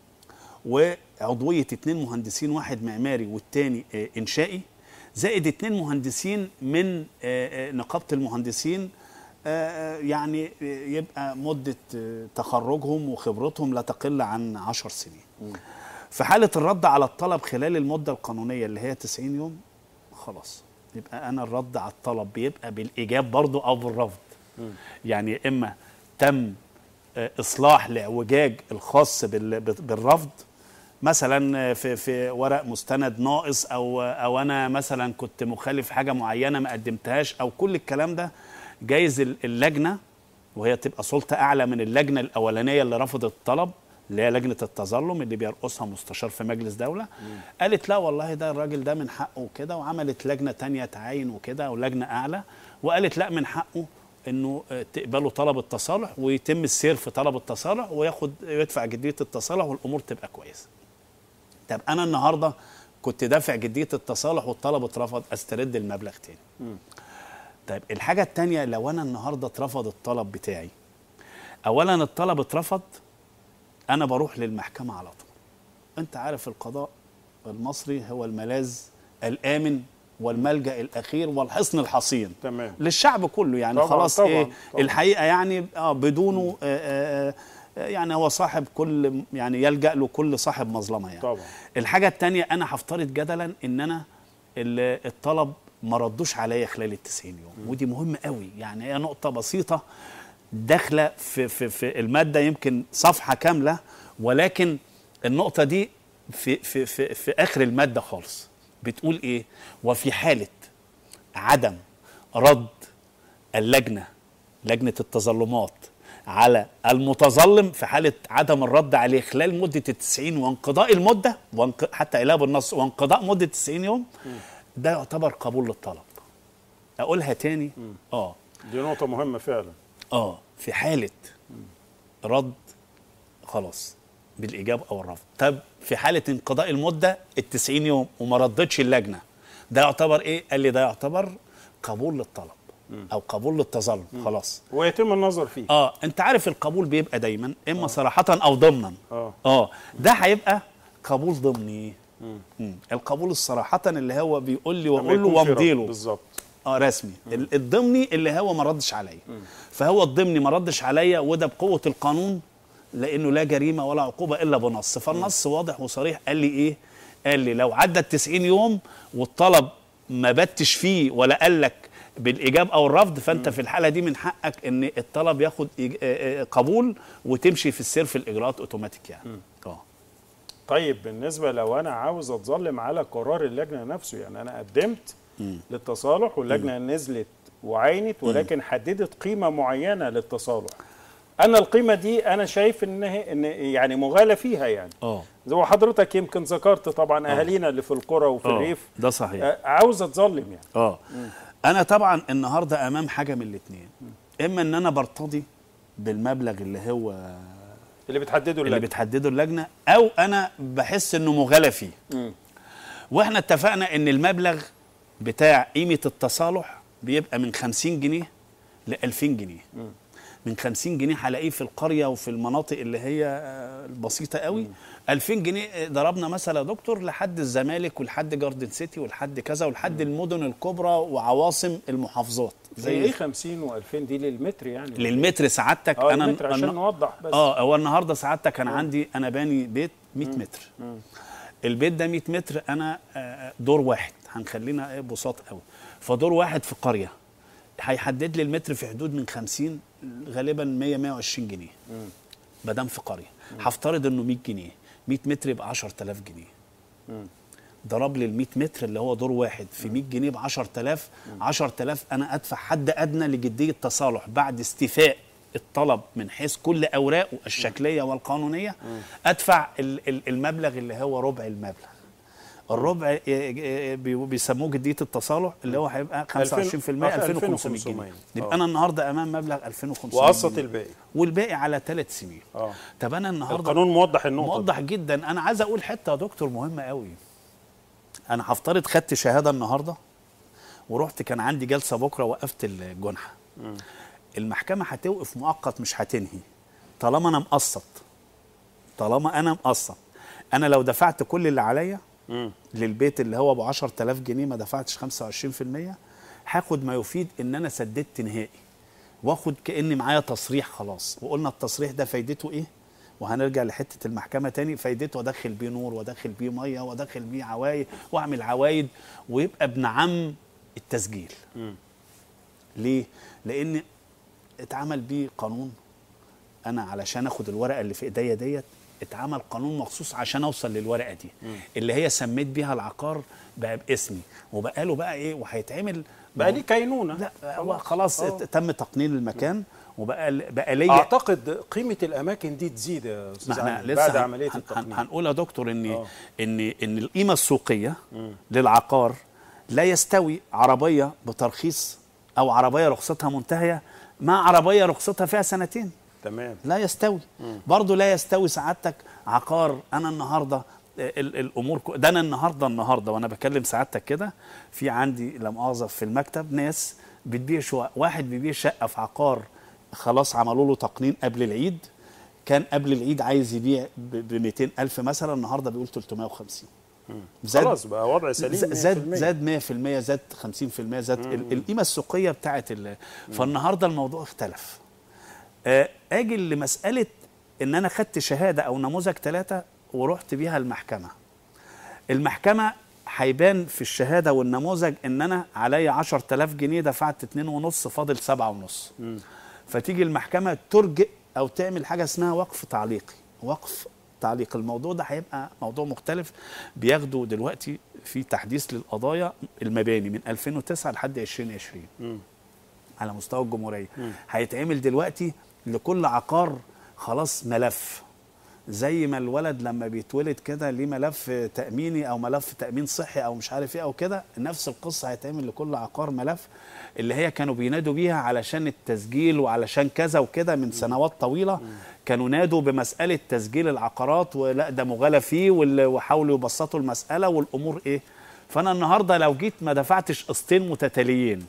وعضويه اتنين مهندسين واحد معماري والتاني آه، انشائي زائد اتنين مهندسين من آه، آه، نقابه المهندسين آه، يعني آه، يبقى مده آه، تخرجهم وخبرتهم لا تقل عن عشر سنين في حاله الرد على الطلب خلال المده القانونيه اللي هي 90 يوم خلاص يبقى انا الرد على الطلب بيبقى بالايجاب برضو او بالرفض يعني يا اما تم آه، اصلاح لاعوجاج الخاص بال- بالرفض مثلا آه، في في ورق مستند ناقص او او انا مثلا كنت مخالف حاجه معينه ما قدمتهاش او كل الكلام ده جايز ال- اللجنه وهي تبقى سلطه اعلى من اللجنه الاولانيه اللي رفضت الطلب اللي هي لجنه التظلم اللي بيرقصها مستشار في مجلس دوله قالت لا والله ده الراجل ده من حقه وكده وعملت لجنه تانية تعاين وكده او لجنه اعلى وقالت لا من حقه انه آه، تقبلوا طلب التصالح ويتم السير في طلب التصالح وياخد يدفع جديه التصالح والامور تبقى كويسه. طب انا النهارده كنت دافع جديه التصالح والطلب اترفض استرد المبلغ تاني. طيب الحاجه التانية لو انا النهارده اترفض الطلب بتاعي اولا الطلب اترفض انا بروح للمحكمه على طول. انت عارف القضاء المصري هو الملاذ الامن والملجا الاخير والحصن الحصين تمام. للشعب كله يعني طبعاً، خلاص طبعاً، ايه طبعاً. الحقيقه يعني اه بدونه آه آه آه، يعني هو صاحب كل يعني يلجا له كل صاحب مظلمه يعني طبعاً. الحاجه الثانيه انا هفترض جدلا ان انا ال- الطلب ما ردوش عليا خلال ال 90 يوم ودي مهمه قوي يعني هي نقطه بسيطه داخله في في في الماده يمكن صفحه كامله ولكن النقطه دي في في في, في اخر الماده خالص بتقول ايه وفي حاله عدم رد اللجنه لجنه التظلمات على المتظلم في حاله عدم الرد عليه خلال مده ال 90 وانقضاء المده وانق... حتى الى بالنص وانقضاء مده 90 يوم ده يعتبر قبول للطلب اقولها تاني اه دي نقطة مهمة فعلا اه في حاله رد خلاص بالاجابه او الرفض طب في حاله انقضاء المده ال 90 يوم وما ردتش اللجنه ده يعتبر ايه قال لي ده يعتبر قبول للطلب او قبول للتظلم خلاص ويتم النظر فيه اه انت عارف القبول بيبقى دايما اما صراحه او ضمنا اه اه ده هيبقى قبول ضمني مم. القبول الصراحه اللي هو بيقول لي لما واقول له يكون في وامضي رفض. له بالظبط اه رسمي ال- الضمني اللي هو ما ردش عليا فهو الضمني ما ردش عليا وده بقوه القانون لانه لا جريمه ولا عقوبه الا بنص فالنص واضح وصريح قال لي ايه قال لي لو عدت 90 يوم والطلب ما بتش فيه ولا قال لك بالايجاب او الرفض فانت في الحاله دي من حقك ان الطلب ياخد إيج- آه، آه، قبول وتمشي في السير في الاجراءات اوتوماتيك يعني اه طيب بالنسبة لو أنا عاوز أتظلم على قرار اللجنة نفسه يعني أنا قدمت للتصالح واللجنة نزلت وعينت ولكن حددت قيمة معينة للتصالح أنا القيمة دي أنا شايف إن هي إن يعني مغالى فيها يعني اه زي ما حضرتك يمكن ذكرت طبعا أهالينا اللي في القرى وفي آه، الريف ده صحيح آه، عاوز أتظلم يعني اه انا طبعا النهارده امام حاجه من الاثنين اما ان انا برتضي بالمبلغ اللي هو اللي بتحدده اللي اللجنة بتحدده اللجنه او انا بحس انه مغالى فيه واحنا اتفقنا ان المبلغ بتاع قيمه التصالح بيبقى من 50 جنيه ل 2000 جنيه من 50 جنيه هلاقيه في القريه وفي المناطق اللي هي آه، البسيطه قوي 2000 جنيه آه، ضربنا مثلا يا دكتور لحد الزمالك ولحد جاردن سيتي ولحد كذا ولحد المدن الكبرى وعواصم المحافظات زي إيه 50 و2000 دي للمتر يعني للمتر سعادتك اه انا المتر عشان أنا- نوضح بس اه هو النهارده سعادتك انا عندي انا باني بيت 100 متر البيت ده 100 متر انا آه، دور واحد هنخلينا ايه بساط قوي فدور واحد في قريه هيحدد لي المتر في حدود من 50 غالبا 100 120 جنيه ما دام في قريه هفترض انه 100 جنيه 100 متر يبقى 10000 جنيه ضرب لي ال 100 متر اللي هو دور واحد في 100 جنيه ب 10000 10000 انا ادفع حد ادنى لجديه تصالح بعد استيفاء الطلب من حيث كل اوراقه الشكليه والقانونيه ادفع ال- ال- المبلغ اللي هو ربع المبلغ الربع ي- ي- بي- بيسموه جديه التصالح اللي هو هيبقى 25% 2500 2500 جنيه آه. يبقى انا النهارده امام مبلغ 2500 وقسط جنيه. الباقي والباقي على ثلاث سنين اه طب انا النهارده القانون موضح النقطه دي. موضح جدا انا عايز اقول حته يا دكتور مهمه قوي انا هفترض خدت شهاده النهارده ورحت كان عندي جلسه بكره وقفت الجنحه المحكمه هتوقف مؤقت مش هتنهي طالما انا مقسط طالما انا مقسط انا لو دفعت كل اللي عليا مم. للبيت اللي هو ب 10000 جنيه ما دفعتش 25% هاخد ما يفيد ان انا سددت نهائي واخد كاني معايا تصريح خلاص وقلنا التصريح ده فايدته ايه وهنرجع لحته المحكمه تاني فايدته ادخل بيه نور وادخل بيه ميه وادخل بيه عوايد واعمل عوايد ويبقى ابن عم التسجيل ليه لان اتعمل بيه قانون انا علشان اخد الورقه اللي في ايديا ديت اتعمل قانون مخصوص عشان اوصل للورقه دي اللي هي سميت بيها العقار بقى باسمي وبقى له بقى ايه وهيتعمل بقى ليه كينونه لا هو خلاص آه. تم تقنين المكان وبقى بقى ليا اعتقد قيمه الاماكن دي تزيد يا ما استاذ احنا علي لسه بعد هن- عمليه هن- التقنين هنقول يا دكتور ان آه. ان ان القيمه السوقيه للعقار لا يستوي عربيه بترخيص او عربيه رخصتها منتهيه مع عربيه رخصتها فيها سنتين تمام لا يستوي برضه لا يستوي سعادتك عقار انا النهارده ال- الامور كو- ده انا النهارده النهارده وانا بكلم سعادتك كده في عندي لا مؤاخذه في المكتب ناس بتبيع شقق واحد بيبيع شقه في عقار خلاص عملوا له تقنين قبل العيد كان قبل العيد عايز يبيع ب 200 الف مثلا النهارده بيقول 350 زاد خلاص بقى وضع سليم ز- زاد 100%. زاد 100% زاد 50% زاد ال- القيمه السوقيه بتاعت ال- فالنهارده الموضوع اختلف آه، اجي لمساله ان انا خدت شهاده او نموذج ثلاثه ورحت بيها المحكمه المحكمه هيبان في الشهاده والنموذج ان انا عليا 10000 جنيه دفعت 2.5 فاضل 7.5 فتيجي المحكمه ترجئ او تعمل حاجه اسمها وقف تعليقي وقف تعليق الموضوع ده هيبقى موضوع مختلف بياخدوا دلوقتي في تحديث للقضايا المباني من 2009 لحد 2020 على مستوى الجمهوريه هيتعمل دلوقتي لكل عقار خلاص ملف زي ما الولد لما بيتولد كده ليه ملف تأميني أو ملف تأمين صحي أو مش عارف إيه أو كده نفس القصة هيتعمل لكل عقار ملف اللي هي كانوا بينادوا بيها علشان التسجيل وعلشان كذا وكده من سنوات طويلة كانوا نادوا بمسألة تسجيل العقارات ولا ده مغالى فيه وال- وحاولوا يبسطوا المسألة والأمور إيه فأنا النهاردة لو جيت ما دفعتش قسطين متتاليين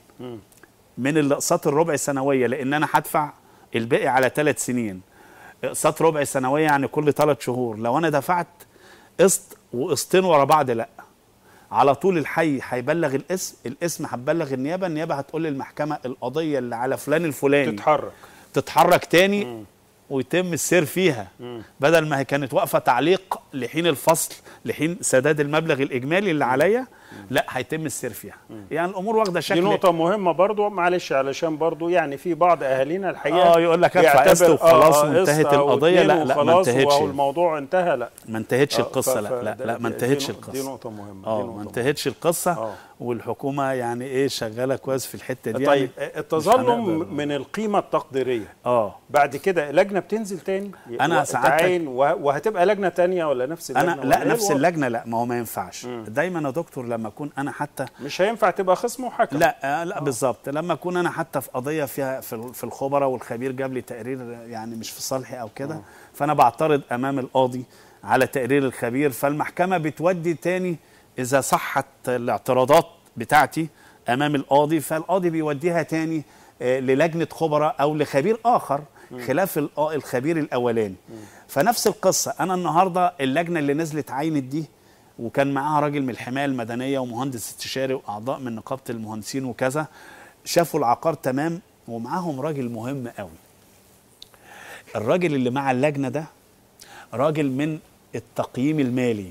من الاقساط الربع سنويه لان انا هدفع الباقي على ثلاث سنين اقساط ربع سنويه يعني كل ثلاث شهور لو انا دفعت قسط وقسطين ورا بعض لا على طول الحي هيبلغ الاسم الاسم هتبلغ النيابه النيابه هتقول للمحكمه القضيه اللي على فلان الفلاني تتحرك تتحرك تاني ويتم السير فيها بدل ما هي كانت واقفه تعليق لحين الفصل لحين سداد المبلغ الاجمالي اللي عليا لا هيتم السير فيها يعني الامور واخده دي شكل نقطة مهمة برضو معلش علشان برضو يعني في بعض أهالينا الحقيقة اه يقول لك ادفع بيعتبر- قسط وخلاص آه، وانتهت قسط أو القضيه اتنين لا لا ما وخلاص انتهتش وهو الموضوع انتهى لا ما انتهتش آه، القصه ف- لا لا فده- لا ما دي- انتهتش دي القصه نقطة مهمة دي اه نقطة ما انتهتش القصه آه. والحكومه يعني ايه شغاله كويس في الحته دي طيب يعني مش التظلم هنقدر. من القيمة التقديريه اه بعد كده لجنة بتنزل تاني أنا و- ساعتك- تعاين وه- وهتبقى لجنة تانية ولا نفس اللجنة انا ولا لا إيه نفس الوضع؟ اللجنه لا ما هو ما ينفعش دايما يا دكتور لما اكون انا حتى مش هينفع تبقى خصم وحكم لا آه لا بالظبط لما اكون انا حتى في قضيه فيها في ال- في الخبراء والخبير جاب لي تقرير يعني مش في صالحي او كده فانا بعترض امام القاضي على تقرير الخبير فالمحكمه بتودي تاني اذا صحت الاعتراضات بتاعتي امام القاضي فالقاضي بيوديها تاني آه، للجنه خبراء او لخبير اخر خلاف ال- آه، الخبير الاولاني فنفس القصه انا النهارده اللجنه اللي نزلت عينت دي وكان معاها راجل من الحمايه المدنيه ومهندس استشاري واعضاء من نقابه المهندسين وكذا شافوا العقار تمام ومعاهم راجل مهم قوي الراجل اللي مع اللجنه ده راجل من التقييم المالي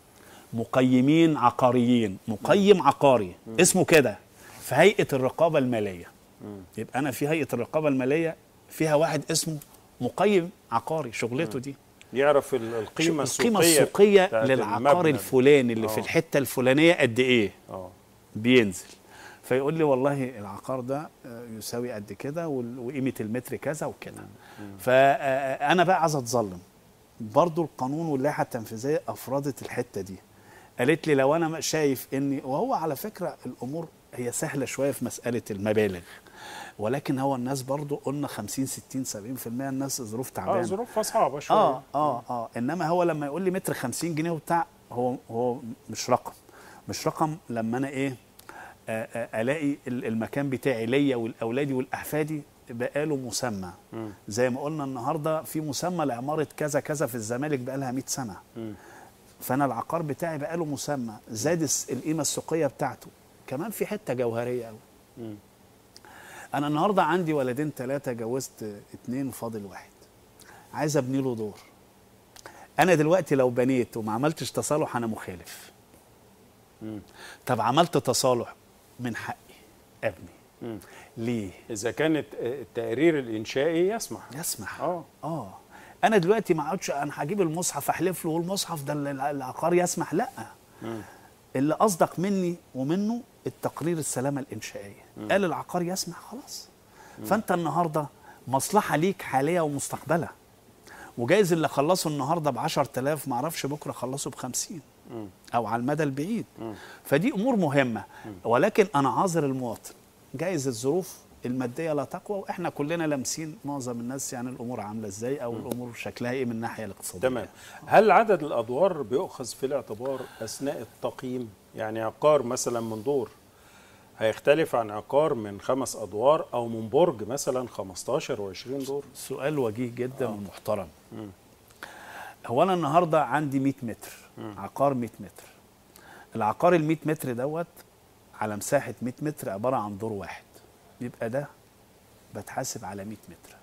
مقيمين عقاريين مقيم عقاري اسمه كده في هيئه الرقابه الماليه يبقى انا في هيئه الرقابه الماليه فيها واحد اسمه مقيم عقاري شغلته دي يعرف ال- القيمه القيمه السوقيه السوقيه بتاعت للعقار المبنى. الفلاني اللي في آه. الحته الفلانيه قد ايه اه بينزل فيقول لي والله العقار ده آه، يساوي قد كده وال- وقيمه المتر كذا وكده فانا بقى عايز اتظلم برضو القانون واللائحه التنفيذيه افرضت الحته دي قالت لي لو انا شايف اني وهو على فكره الامور هي سهله شويه في مساله المبالغ ولكن هو الناس برضو قلنا 50 60 70% الناس ظروف اه تعبانه ظروفها صعبه شويه اه اه اه انما هو لما يقول لي متر 50 جنيه وبتاع هو هو مش رقم مش رقم لما انا ايه آه آه الاقي ال- المكان بتاعي ليا ولاولادي ولاحفادي بقاله مسمى زي ما قلنا النهارده في مسمى لعماره كذا كذا في الزمالك بقالها 100 سنه فانا العقار بتاعي بقاله مسمى زاد الس- القيمه السوقيه بتاعته كمان في حته جوهريه قوي انا النهارده عندي ولدين ثلاثه جوزت اتنين وفاضل واحد عايز ابني له دور انا دلوقتي لو بنيت وما عملتش تصالح انا مخالف طب عملت تصالح من حقي ابني ليه اذا كانت التقرير الانشائي يسمح يسمح اه اه انا دلوقتي ما اقعدش انا هجيب المصحف احلف له والمصحف ده الع- العقار يسمح لا اللي اصدق مني ومنه التقرير السلامه الانشائيه قال العقار يسمح خلاص فانت النهارده مصلحه ليك حاليه ومستقبله وجايز اللي خلصوا النهارده ب 10000 ما اعرفش بكره خلصوا ب 50 او على المدى البعيد فدي امور مهمه ولكن انا عاذر المواطن جايز الظروف الماديه لا تقوى واحنا كلنا لامسين معظم الناس يعني الامور عامله ازاي او الامور شكلها ايه من الناحيه الاقتصاديه تمام هل عدد الادوار بيؤخذ في الاعتبار اثناء التقييم يعني عقار مثلا من دور هيختلف عن عقار من خمس ادوار او من برج مثلا 15 و20 دور سؤال وجيه جدا ومحترم هو انا النهارده عندي 100 متر عقار 100 متر العقار ال 100 متر دوت على مساحه 100 متر عباره عن دور واحد يبقى ده بتحاسب على 100 متر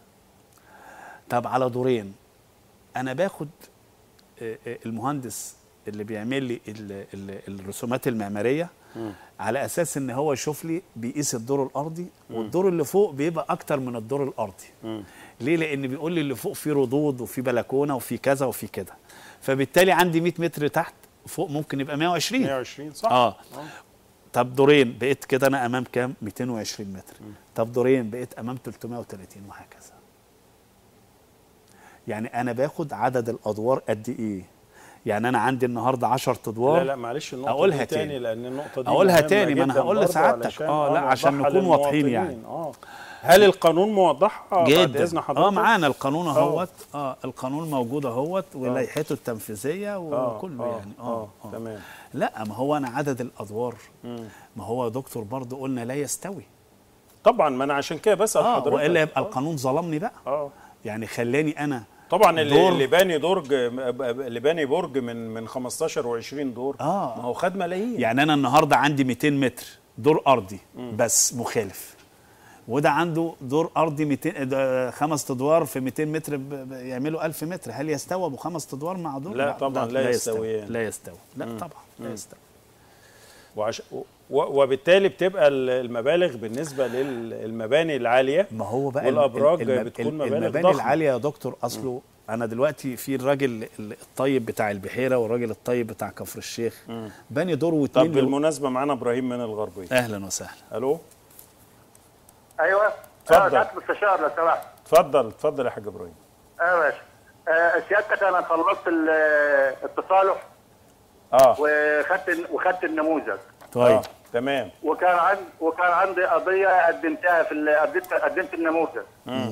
طب على دورين انا باخد آه، آه، المهندس اللي بيعمل لي ال- ال- الرسومات المعماريه على اساس ان هو يشوف لي بيقيس الدور الارضي والدور اللي فوق بيبقى اكتر من الدور الارضي ليه لان بيقول لي اللي فوق فيه ردود وفي بلكونه وفي كذا وفي كده فبالتالي عندي 100 متر تحت فوق ممكن يبقى 120 120 صح اه طب دورين بقيت كده انا امام كام 220 متر طب دورين بقيت امام 330 وهكذا يعني انا باخد عدد الادوار قد ايه يعني انا عندي النهارده 10 ادوار لا لا معلش النقطه أقولها دي تاني تاني. لان النقطه دي أقولها مهمة تاني، ما أنا جداً هقول برضه لسعادتك. علشان آه، لا، عشان نوضحها نكون واضحين للمواطنين. يعني. اه هل القانون موضحها بعد جدا اذن حضرتك اه معانا القانون آه. اهوت اه القانون موجود اهوت ولائحته التنفيذيه آه، وكله آه، يعني اه تمام لا ما هو انا عدد الادوار ما هو يا دكتور برضه قلنا لا يستوي طبعا ما انا عشان كده بسال اه حضرتك والا يبقى آه. القانون ظلمني بقى اه يعني خلاني انا طبعا اللي, دور- اللي باني درج اللي باني برج من من 15 و20 دور آه. ما هو خد ملايين يعني انا النهارده عندي 200 متر دور ارضي بس مخالف وده عنده دور ارضي 200 ده خمس ادوار في 200 متر ب- ب- يعملوا 1000 متر هل يستوى ابو خمس ادوار مع دور لا طبعاً لا يستوي يستويان. لا يستوي لا طبعا لا يستوي وعش... و... وبالتالي بتبقى المبالغ بالنسبه للمباني العاليه ما هو بقى والابراج الم- بتكون الم- مبالغ المباني ضخمة. العاليه يا دكتور اصله انا دلوقتي في الراجل ال- الطيب بتاع البحيره والراجل الطيب بتاع كفر الشيخ باني دور طب واتنين بالمناسبه معانا ابراهيم من الغربيه اهلا وسهلا الو ايوه اتفضل. ايوه سعاده المستشار لو سمحت اتفضل اتفضل يا حاج ابراهيم ايوه يا باشا آه، سيادتك انا خلصت ال- التصالح اه وخدت وخدت النموذج طيب آه. تمام وكان عندي وكان عندي قضيه قدمتها في ال- قدمت قدمت النموذج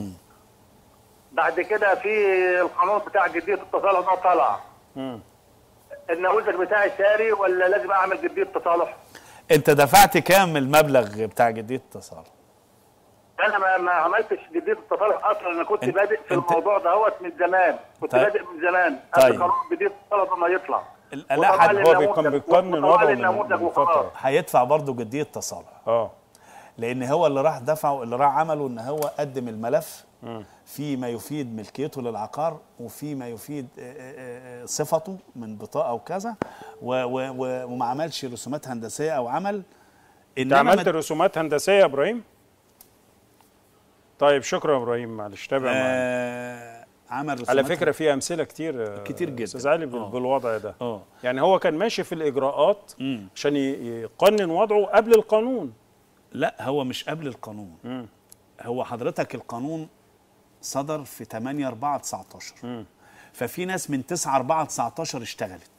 بعد كده في القانون بتاع جديه التصالح ده طلع مم. النموذج بتاعي ساري ولا لازم اعمل جديه تصالح؟ انت دفعت كام المبلغ بتاع جديه التصالح انا ما, ما عملتش جديه التصالح اصلا انا كنت انت- بادئ في انت- الموضوع دهوت من زمان كنت طيب. بادئ من زمان طيب. قبل قانون جديه التصالح ده ما يطلع لا وطبعا حد هو النموذج- بيكون بيقنن وطبعا وضعه من- النموذج من وخلاص فترة. هيدفع برضه جديه تصالح اه لان هو اللي راح دفعه اللي راح عمله ان هو قدم الملف في ما يفيد ملكيته للعقار وفي ما يفيد آه، آه، آه، صفته من بطاقه وكذا و- و- و- وما عملش رسومات هندسيه او عمل انت انما عملت ما- رسومات هندسيه يا ابراهيم طيب شكرا يا ابراهيم معلش تابع معانا آه عمل على رسومات فكره في امثله كتير آه، كتير جدا. استاذ علي بال- آه. بالوضع ده اه يعني هو كان ماشي في الاجراءات مم. عشان ي- يقنن وضعه قبل القانون لا هو مش قبل القانون مم. هو حضرتك القانون صدر في 8 4 19 مم. ففي ناس من 9 4 19 اشتغلت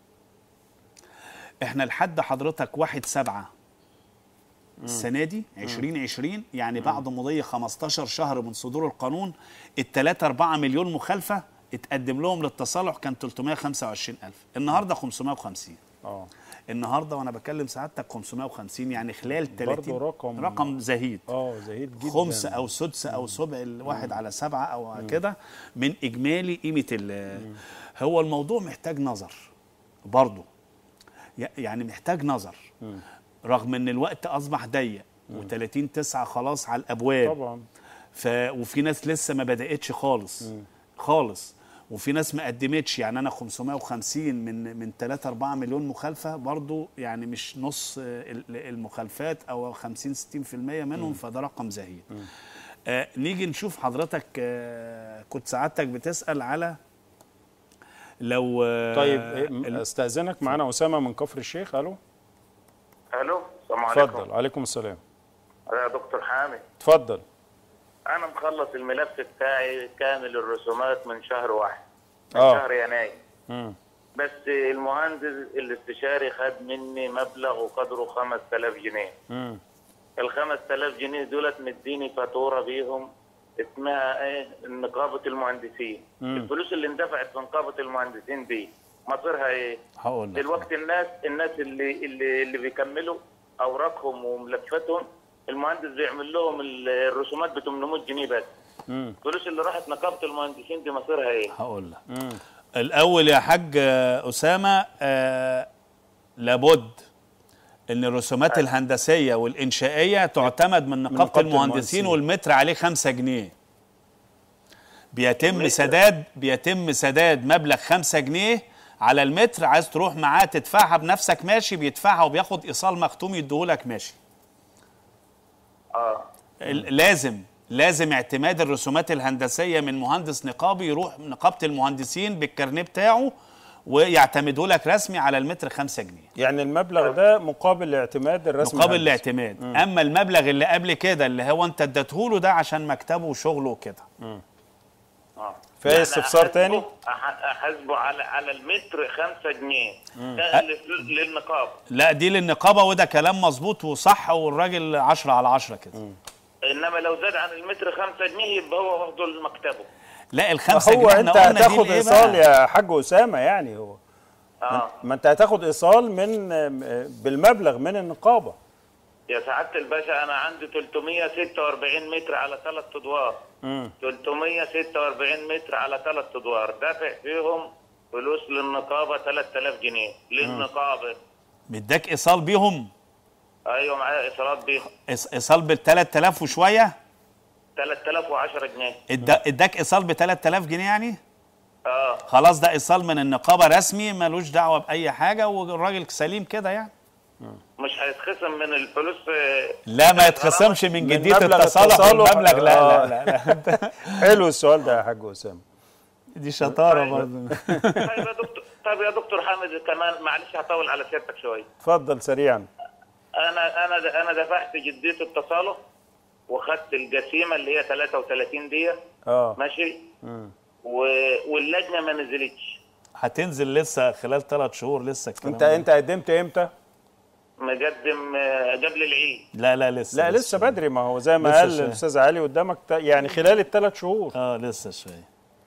احنا لحد حضرتك 1 7 السنه دي 2020 يعني بعد مضي 15 شهر من صدور القانون ال 3 4 مليون مخالفه اتقدم لهم للتصالح كان 325000 النهارده 550 اه النهارده وانا بكلم سعادتك 550 يعني خلال 30 برضه رقم- رقم زهيد اه زهيد جدا خمس او سدس او سبع الواحد على سبعه او كده من اجمالي قيمه ال- هو الموضوع محتاج نظر برضه ي- يعني محتاج نظر رغم ان الوقت اصبح ضيق و30 تسعة خلاص على الابواب طبعا ف... وفي ناس لسه ما بداتش خالص خالص وفي ناس ما قدمتش يعني انا 550 من من 3 4 مليون مخالفه برضو يعني مش نص آه، ال- المخالفات او 50 60% منهم فده رقم زهيد آه نيجي نشوف حضرتك آه كنت سعادتك بتسال على لو آه طيب ال- إيه، استاذنك معانا اسامه من كفر الشيخ الو الو السلام عليكم اتفضل عليكم السلام يا دكتور حامد اتفضل انا مخلص الملف بتاعي كامل الرسومات من شهر واحد من آه. شهر يناير مم. بس المهندس الاستشاري خد مني مبلغ وقدره 5000 جنيه مم. ال 5000 جنيه دولت مديني فاتوره بيهم اسمها ايه نقابه المهندسين مم. الفلوس اللي اندفعت في نقابه المهندسين دي مصيرها ايه هقول لك دلوقتي الناس الناس اللي اللي اللي بيكملوا اوراقهم وملفاتهم المهندس بيعمل لهم ال- الرسومات ب 800 جنيه بس مم. الفلوس اللي راحت نقابه المهندسين دي مصيرها ايه هقول لك مم. الاول يا حاج آه، اسامه آه لابد ان الرسومات الهندسيه والانشائيه تعتمد من نقابه نقابة المهندسين المهندسين. والمتر عليه 5 جنيه بيتم سداد بيتم سداد مبلغ 5 جنيه على المتر عايز تروح معاه تدفعها بنفسك ماشي بيدفعها وبياخد ايصال مختوم يديهولك ماشي اه ال- لازم لازم اعتماد الرسومات الهندسيه من مهندس نقابي يروح نقابه المهندسين بالكارنيه بتاعه ويعتمدوا لك رسمي على المتر 5 جنيه يعني المبلغ ده مقابل الاعتماد الرسمي مقابل الهندسي. الاعتماد اما المبلغ اللي قبل كده اللي هو انت اديته له ده عشان مكتبه وشغله وكده اه في أي يعني استفسار أحاسبه- تاني؟ أح- احاسبه على على المتر 5 جنيه ده لل- للنقابه لا دي للنقابه وده كلام مظبوط وصح والراجل 10 على 10 كده انما لو زاد عن المتر 5 جنيه يبقى هو واخده لمكتبه لا الخمسة هو جنيه انت احنا قلنا دي هتاخد لإيه ايصال بقى؟ يا حاج اسامه يعني هو اه ما انت هتاخد ايصال من بالمبلغ من النقابه يا سعاده الباشا انا عندي 346 متر على ثلاث ادوار مم. 346 متر على ثلاث ادوار دافع فيهم فلوس للنقابه 3000 جنيه للنقابه مداك ايصال بيهم ايوه معايا ايصالات بيهم إيص- ايصال بال 3000 وشويه 3010 جنيه إدا- اداك ايصال ب 3000 جنيه يعني اه خلاص ده ايصال من النقابه رسمي ملوش دعوه باي حاجه والراجل سليم كده يعني مش هيتخصم من الفلوس آه، لا ما يتخصمش من من جديه مبلغ التصالح التصالح، والمبلغ لا آه. لا لا, لا. حلو السؤال ده يا حاج اسامه دي شطاره برضه طيب يا دكتور طيب يا دكتور حامد كمان معلش هطول على سيادتك شويه اتفضل سريعا انا انا انا دفعت جديه التصالح وخدت الجسيمه اللي هي 33 دي اه ماشي و... واللجنه ما نزلتش هتنزل لسه خلال ثلاث شهور لسه الكلام انت ده. انت قدمت امتى مقدم آه، قبل العيد لا لا لسه لا لسه بدري ما هو زي ما لسه قال شوية. الاستاذ علي قدامك ت- يعني خلال الثلاث شهور اه لسه شويه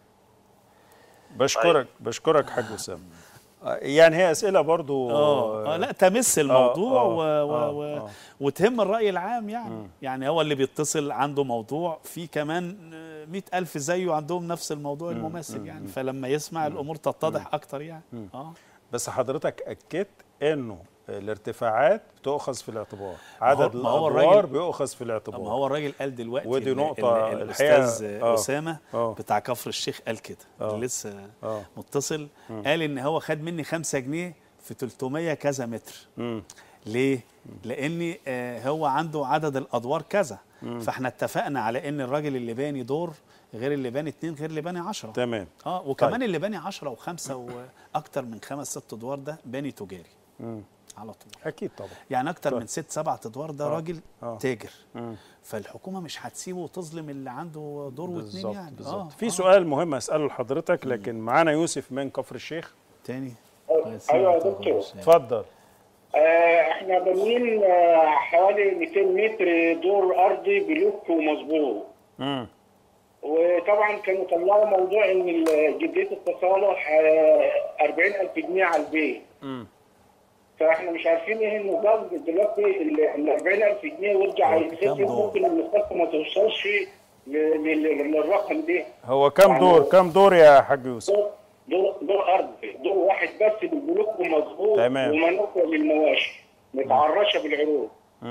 بشكرك بشكرك حاج اسامه آه، يعني هي اسئله برضو اه آه، لا تمس الموضوع آه، و... و... آه، و... آه. وتهم الرأي العام يعني يعني هو اللي بيتصل عنده موضوع في كمان مئة ألف زيه عندهم نفس الموضوع المماثل يعني فلما يسمع الأمور تتضح أكتر يعني اه بس حضرتك اكدت انه الارتفاعات بتؤخذ في الاعتبار عدد ما هو الادوار الراجل- بيؤخذ في طب الاعتبار ما هو الراجل قال دلوقتي ودي ال- نقطة ال- الحقيقة- الاستاذ آه. اسامه آه. بتاع كفر الشيخ قال كده آه. اللي لسه آه. متصل قال ان هو خد مني 5 جنيه في 300 كذا متر مم. ليه؟ لان آه، هو عنده عدد الادوار كذا فاحنا اتفقنا على ان الراجل اللي باني دور غير اللي باني اتنين غير اللي باني عشرة تمام اه وكمان طيب. اللي باني عشرة وخمسة واكتر من خمس ست ادوار ده باني تجاري على طول اكيد طبعا يعني اكتر طيب. من ست سبع ادوار ده راجل آه. تاجر فالحكومه مش هتسيبه وتظلم اللي عنده دور واتنين بالظبط يعني بالظبط آه في آه. سؤال مهم اساله لحضرتك لكن معانا يوسف من كفر الشيخ تاني أيوة يا دكتور. اتفضل آه، احنا بانيين آه، حوالي 200 متر دور ارضي بلوك ومظبوط امم وطبعا كانوا طلعوا موضوع ان ال- جديه التصالح آه، 40000 جنيه على البيت امم فاحنا مش عارفين ايه النظام دلوقتي ال ال 40000 جنيه يرجع هو يتسجل كام دور؟ ممكن المستشفى ما توصلش ل- لل- للرقم ده هو كم دور كم دور يا حاج يوسف دور دور, دور ارضي دور واحد بس بالبلوك ومظبوط تمام. ومناطق للمواشي متعرشه بالعروض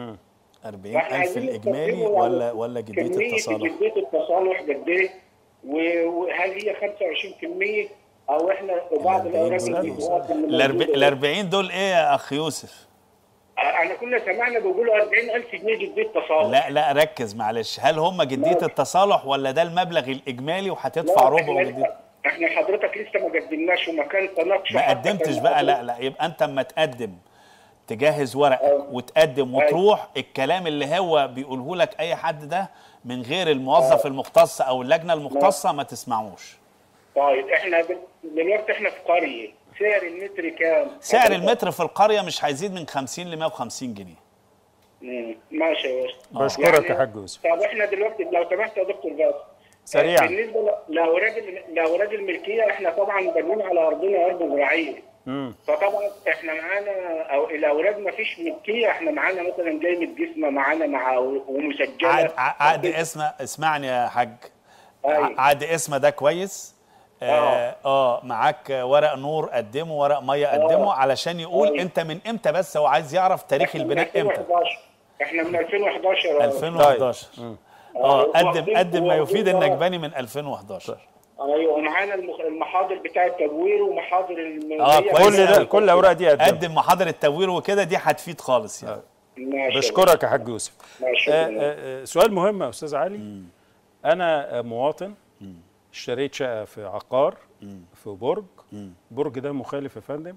40000 الاجمالي ولا ولا جديه كمية التصالح جدية التصالح قد ايه؟ و- وهل هي 25% او احنا بعض الاوراق دول اللي إيه؟ اللي الأرب- موجودة- ال 40 دول ايه يا اخ يوسف انا كنا سمعنا بيقولوا 40000 جنيه جدية تصالح لا لا ركز معلش هل هم جديه التصالح ولا ده المبلغ الاجمالي وهتدفع لا، ربع احنا, وجديد احنا حضرتك لسه ما قدمناش ومكان تناقش ما حتى قدمتش كان بقى لا لا يبقى انت اما تقدم تجهز ورقك وتقدم وتروح الكلام اللي هو بيقوله لك اي حد ده من غير الموظف المختص او اللجنه المختصه ما تسمعوش طيب احنا دل- دلوقتي احنا في قريه سعر المتر كام؟ سعر حضرتك؟ المتر في القريه مش هيزيد من 50 ل 150 جنيه مم، ماشي يا باشا بشكرك يا حاج يوسف طب احنا دلوقتي لو سمحت يا دكتور بس سريعا. بالنسبه ل- لاوراق ال- لاوراق الملكيه احنا طبعا بنين على ارضنا ارض زراعيه امم فطبعا احنا معانا او الاوراق ما فيش ملكيه احنا معانا مثلا جاي جسمه معانا مع ومسجله عقد عقد اسمه اسمعني يا حاج أيوة. عقد اسمه ده كويس اه, آه معاك ورق نور قدمه ورق ميه قدمه علشان يقول أيوة. انت من امتى بس هو عايز يعرف تاريخ إحنا من البناء امتى 2011 احنا من 2011 يا 2011 اه قدم واخدين- قدم ما يفيد واخدين انك ورق. باني من 2011 ايوه ومعانا المخ- المحاضر بتاع التدوير ومحاضر الم- آه، هي- كويس كل ده كل الاوراق دي قدم قدم محاضر التدوير وكده دي هتفيد خالص يعني ماشي بشكرك يا حاج يوسف ماشي آه، آه، آه، سؤال مهم يا استاذ علي انا آه، مواطن اشتريت شقه في عقار في برج برج ده مخالف يا فندم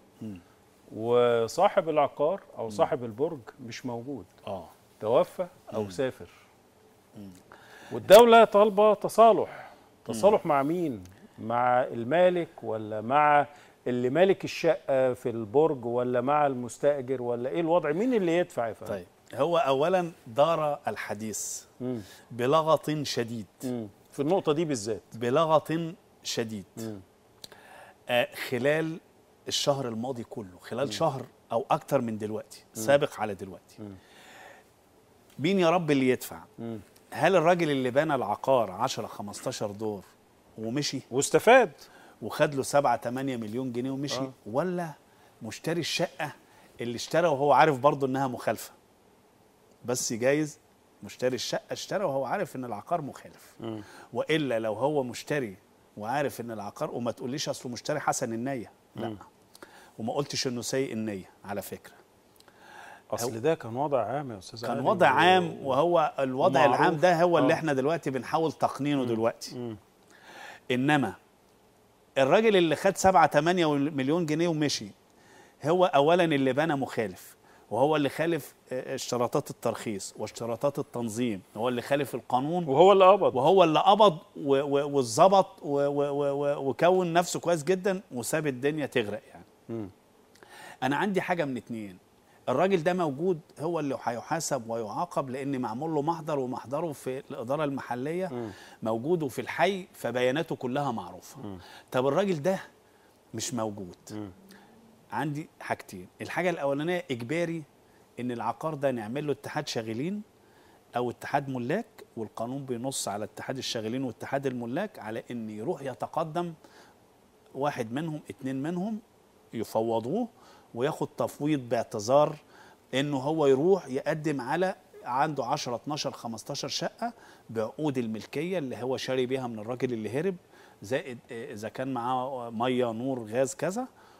وصاحب العقار او صاحب البرج مش موجود اه توفى او سافر والدوله طالبه تصالح تصالح مع مين مع المالك ولا مع اللي مالك الشقه في البرج ولا مع المستاجر ولا ايه الوضع مين اللي يدفع يا فندم طيب هو اولا دار الحديث بلغط شديد مم. في النقطه دي بالذات بلغط شديد آه خلال الشهر الماضي كله خلال شهر او اكتر من دلوقتي سابق على دلوقتي مين يا رب اللي يدفع هل الراجل اللي بنى العقار 10 15 دور ومشي واستفاد وخد له 7 8 مليون جنيه ومشي آه. ولا مشتري الشقه اللي اشترى وهو عارف برضه انها مخالفه بس جايز مشتري الشقه اشترى وهو عارف ان العقار مخالف والا لو هو مشتري وعارف ان العقار وما تقوليش اصله مشتري حسن النيه لا وما قلتش انه سيء النيه على فكره اصل ده كان وضع عام يا استاذ كان علي وضع و- عام وهو الوضع ومعروف. العام ده هو اللي آه. احنا دلوقتي بنحاول تقنينه دلوقتي انما الراجل اللي خد 7 8 مليون جنيه ومشي هو اولا اللي بنى مخالف وهو اللي خالف آه، اشتراطات الترخيص واشتراطات التنظيم هو اللي خالف القانون وهو اللي قبض وهو اللي قبض و- و- واتظبط و- و- و- و- وكون نفسه كويس جدا وساب الدنيا تغرق يعني انا عندي حاجه من اتنين الراجل ده موجود هو اللي هيحاسب ويعاقب لان معمول له محضر ومحضره في الاداره المحليه موجود وفي الحي فبياناته كلها معروفه طب الراجل ده مش موجود عندي حاجتين الحاجه الاولانيه اجباري ان العقار ده نعمل له اتحاد شاغلين او اتحاد ملاك والقانون بينص على اتحاد الشاغلين واتحاد الملاك على ان يروح يتقدم واحد منهم اتنين منهم يفوضوه وياخد تفويض باعتذار انه هو يروح يقدم على عنده 10 12 15 شقه بعقود الملكيه اللي هو شاري بيها من الراجل اللي هرب زائد آه، اذا كان معاه ميه نور غاز كذا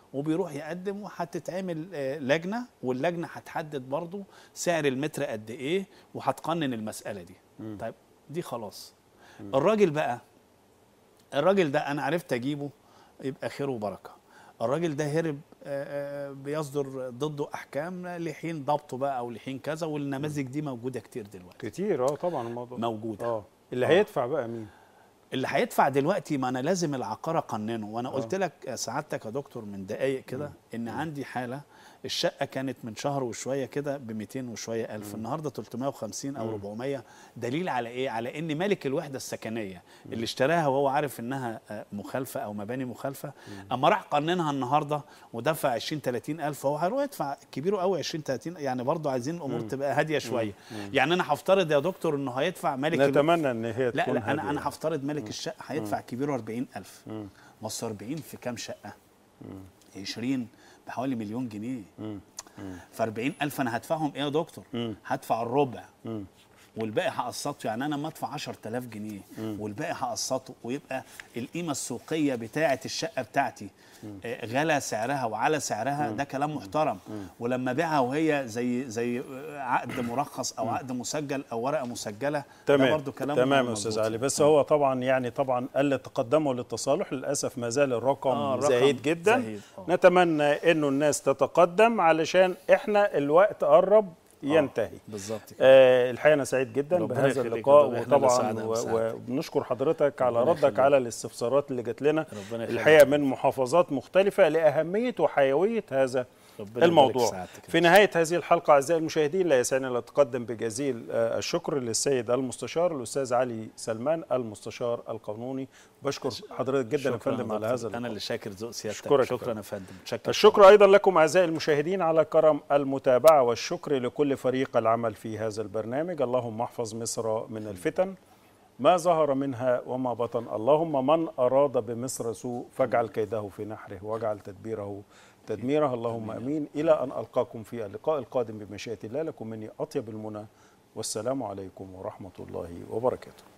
وبيروح يقدم وهتتعمل آه، لجنه واللجنه هتحدد برضه سعر المتر قد ايه وهتقنن المساله دي طيب دي خلاص الراجل بقى الراجل ده انا عرفت اجيبه يبقى خير وبركه الراجل ده هرب آه، آه، بيصدر ضده احكام لحين ضبطه بقى او لحين كذا والنماذج دي موجوده كتير دلوقتي كتير اه طبعا الموضوع موجوده اه اللي هيدفع بقى مين اللي هيدفع دلوقتي ما انا لازم العقار اقننه وانا قلت لك سعادتك يا دكتور من دقايق كده ان عندي حاله الشقه كانت من شهر وشويه كده ب 200 وشويه الف النهارده 350 او 400 دليل على ايه على ان مالك الوحده السكنيه اللي اشتراها وهو عارف انها آه، مخالفه او مباني مخالفه اما راح قننها النهارده ودفع 20 30 الف هو هيروح يدفع كبيره قوي 20 30 يعني برضه عايزين الامور تبقى هاديه شويه يعني انا هفترض يا دكتور انه هيدفع مالك الو- نتمنى ان هي لا تكون لا انا هادية. انا هفترض مالك الشقه هيدفع كبيره 40000 ما أصل 40 في كام شقه 20 بحوالي مليون جنيه ف 40000 انا هدفعهم ايه يا دكتور هدفع الربع والباقي هقسطه يعني انا لما ادفع 10000 جنيه والباقي هقسطه ويبقى القيمه السوقيه بتاعه الشقه بتاعتي آه، غلى سعرها وعلى سعرها ده كلام محترم ولما بيعها وهي زي زي آه، عقد مرخص او عقد مسجل او ورقه مسجله ده تمام برضه كلام تمام يا مظبوط. استاذ علي بس هو طبعا يعني طبعا اللي تقدموا للتصالح للاسف ما زال الرقم آه، الرقم زهيد جدا زهيد، آه. نتمنى انه الناس تتقدم علشان احنا الوقت قرب ينتهي بالظبط كده آه الحقيقه انا سعيد جدا ربنا بهذا يخليك يا اللقاء دكتور، إحنا اللي وطبعا سعداء و- بسعادتك. وبنشكر حضرتك على ربنا ردك يخليك. على الاستفسارات اللي جات لنا ربنا يخليك. الحقيقه من محافظات مختلفه لاهميه وحيويه هذا ربنا يبارك الموضوع سعادتك. في نهايه هذه الحلقه اعزائي المشاهدين لا يسعني الا اتقدم بجزيل آه، الشكر للسيد المستشار الاستاذ علي سلمان المستشار القانوني بشكر حضرتك جدا يا شكراً فندم يا على دكتور. هذا انا اللقاء اللي شاكر ذوق سيادتك أشكرك يا شكرا فندم. يا فندم شكرا الشكر ايضا لكم اعزائي المشاهدين على كرم المتابعه والشكر لكل فريق العمل في هذا البرنامج اللهم احفظ مصر من الفتن ما ظهر منها وما بطن اللهم من اراد بمصر سوء فاجعل كيده في نحره واجعل تدبيره تدميره اللهم امين الى ان القاكم في اللقاء القادم بمشيئه الله لكم مني اطيب المنى والسلام عليكم ورحمه الله وبركاته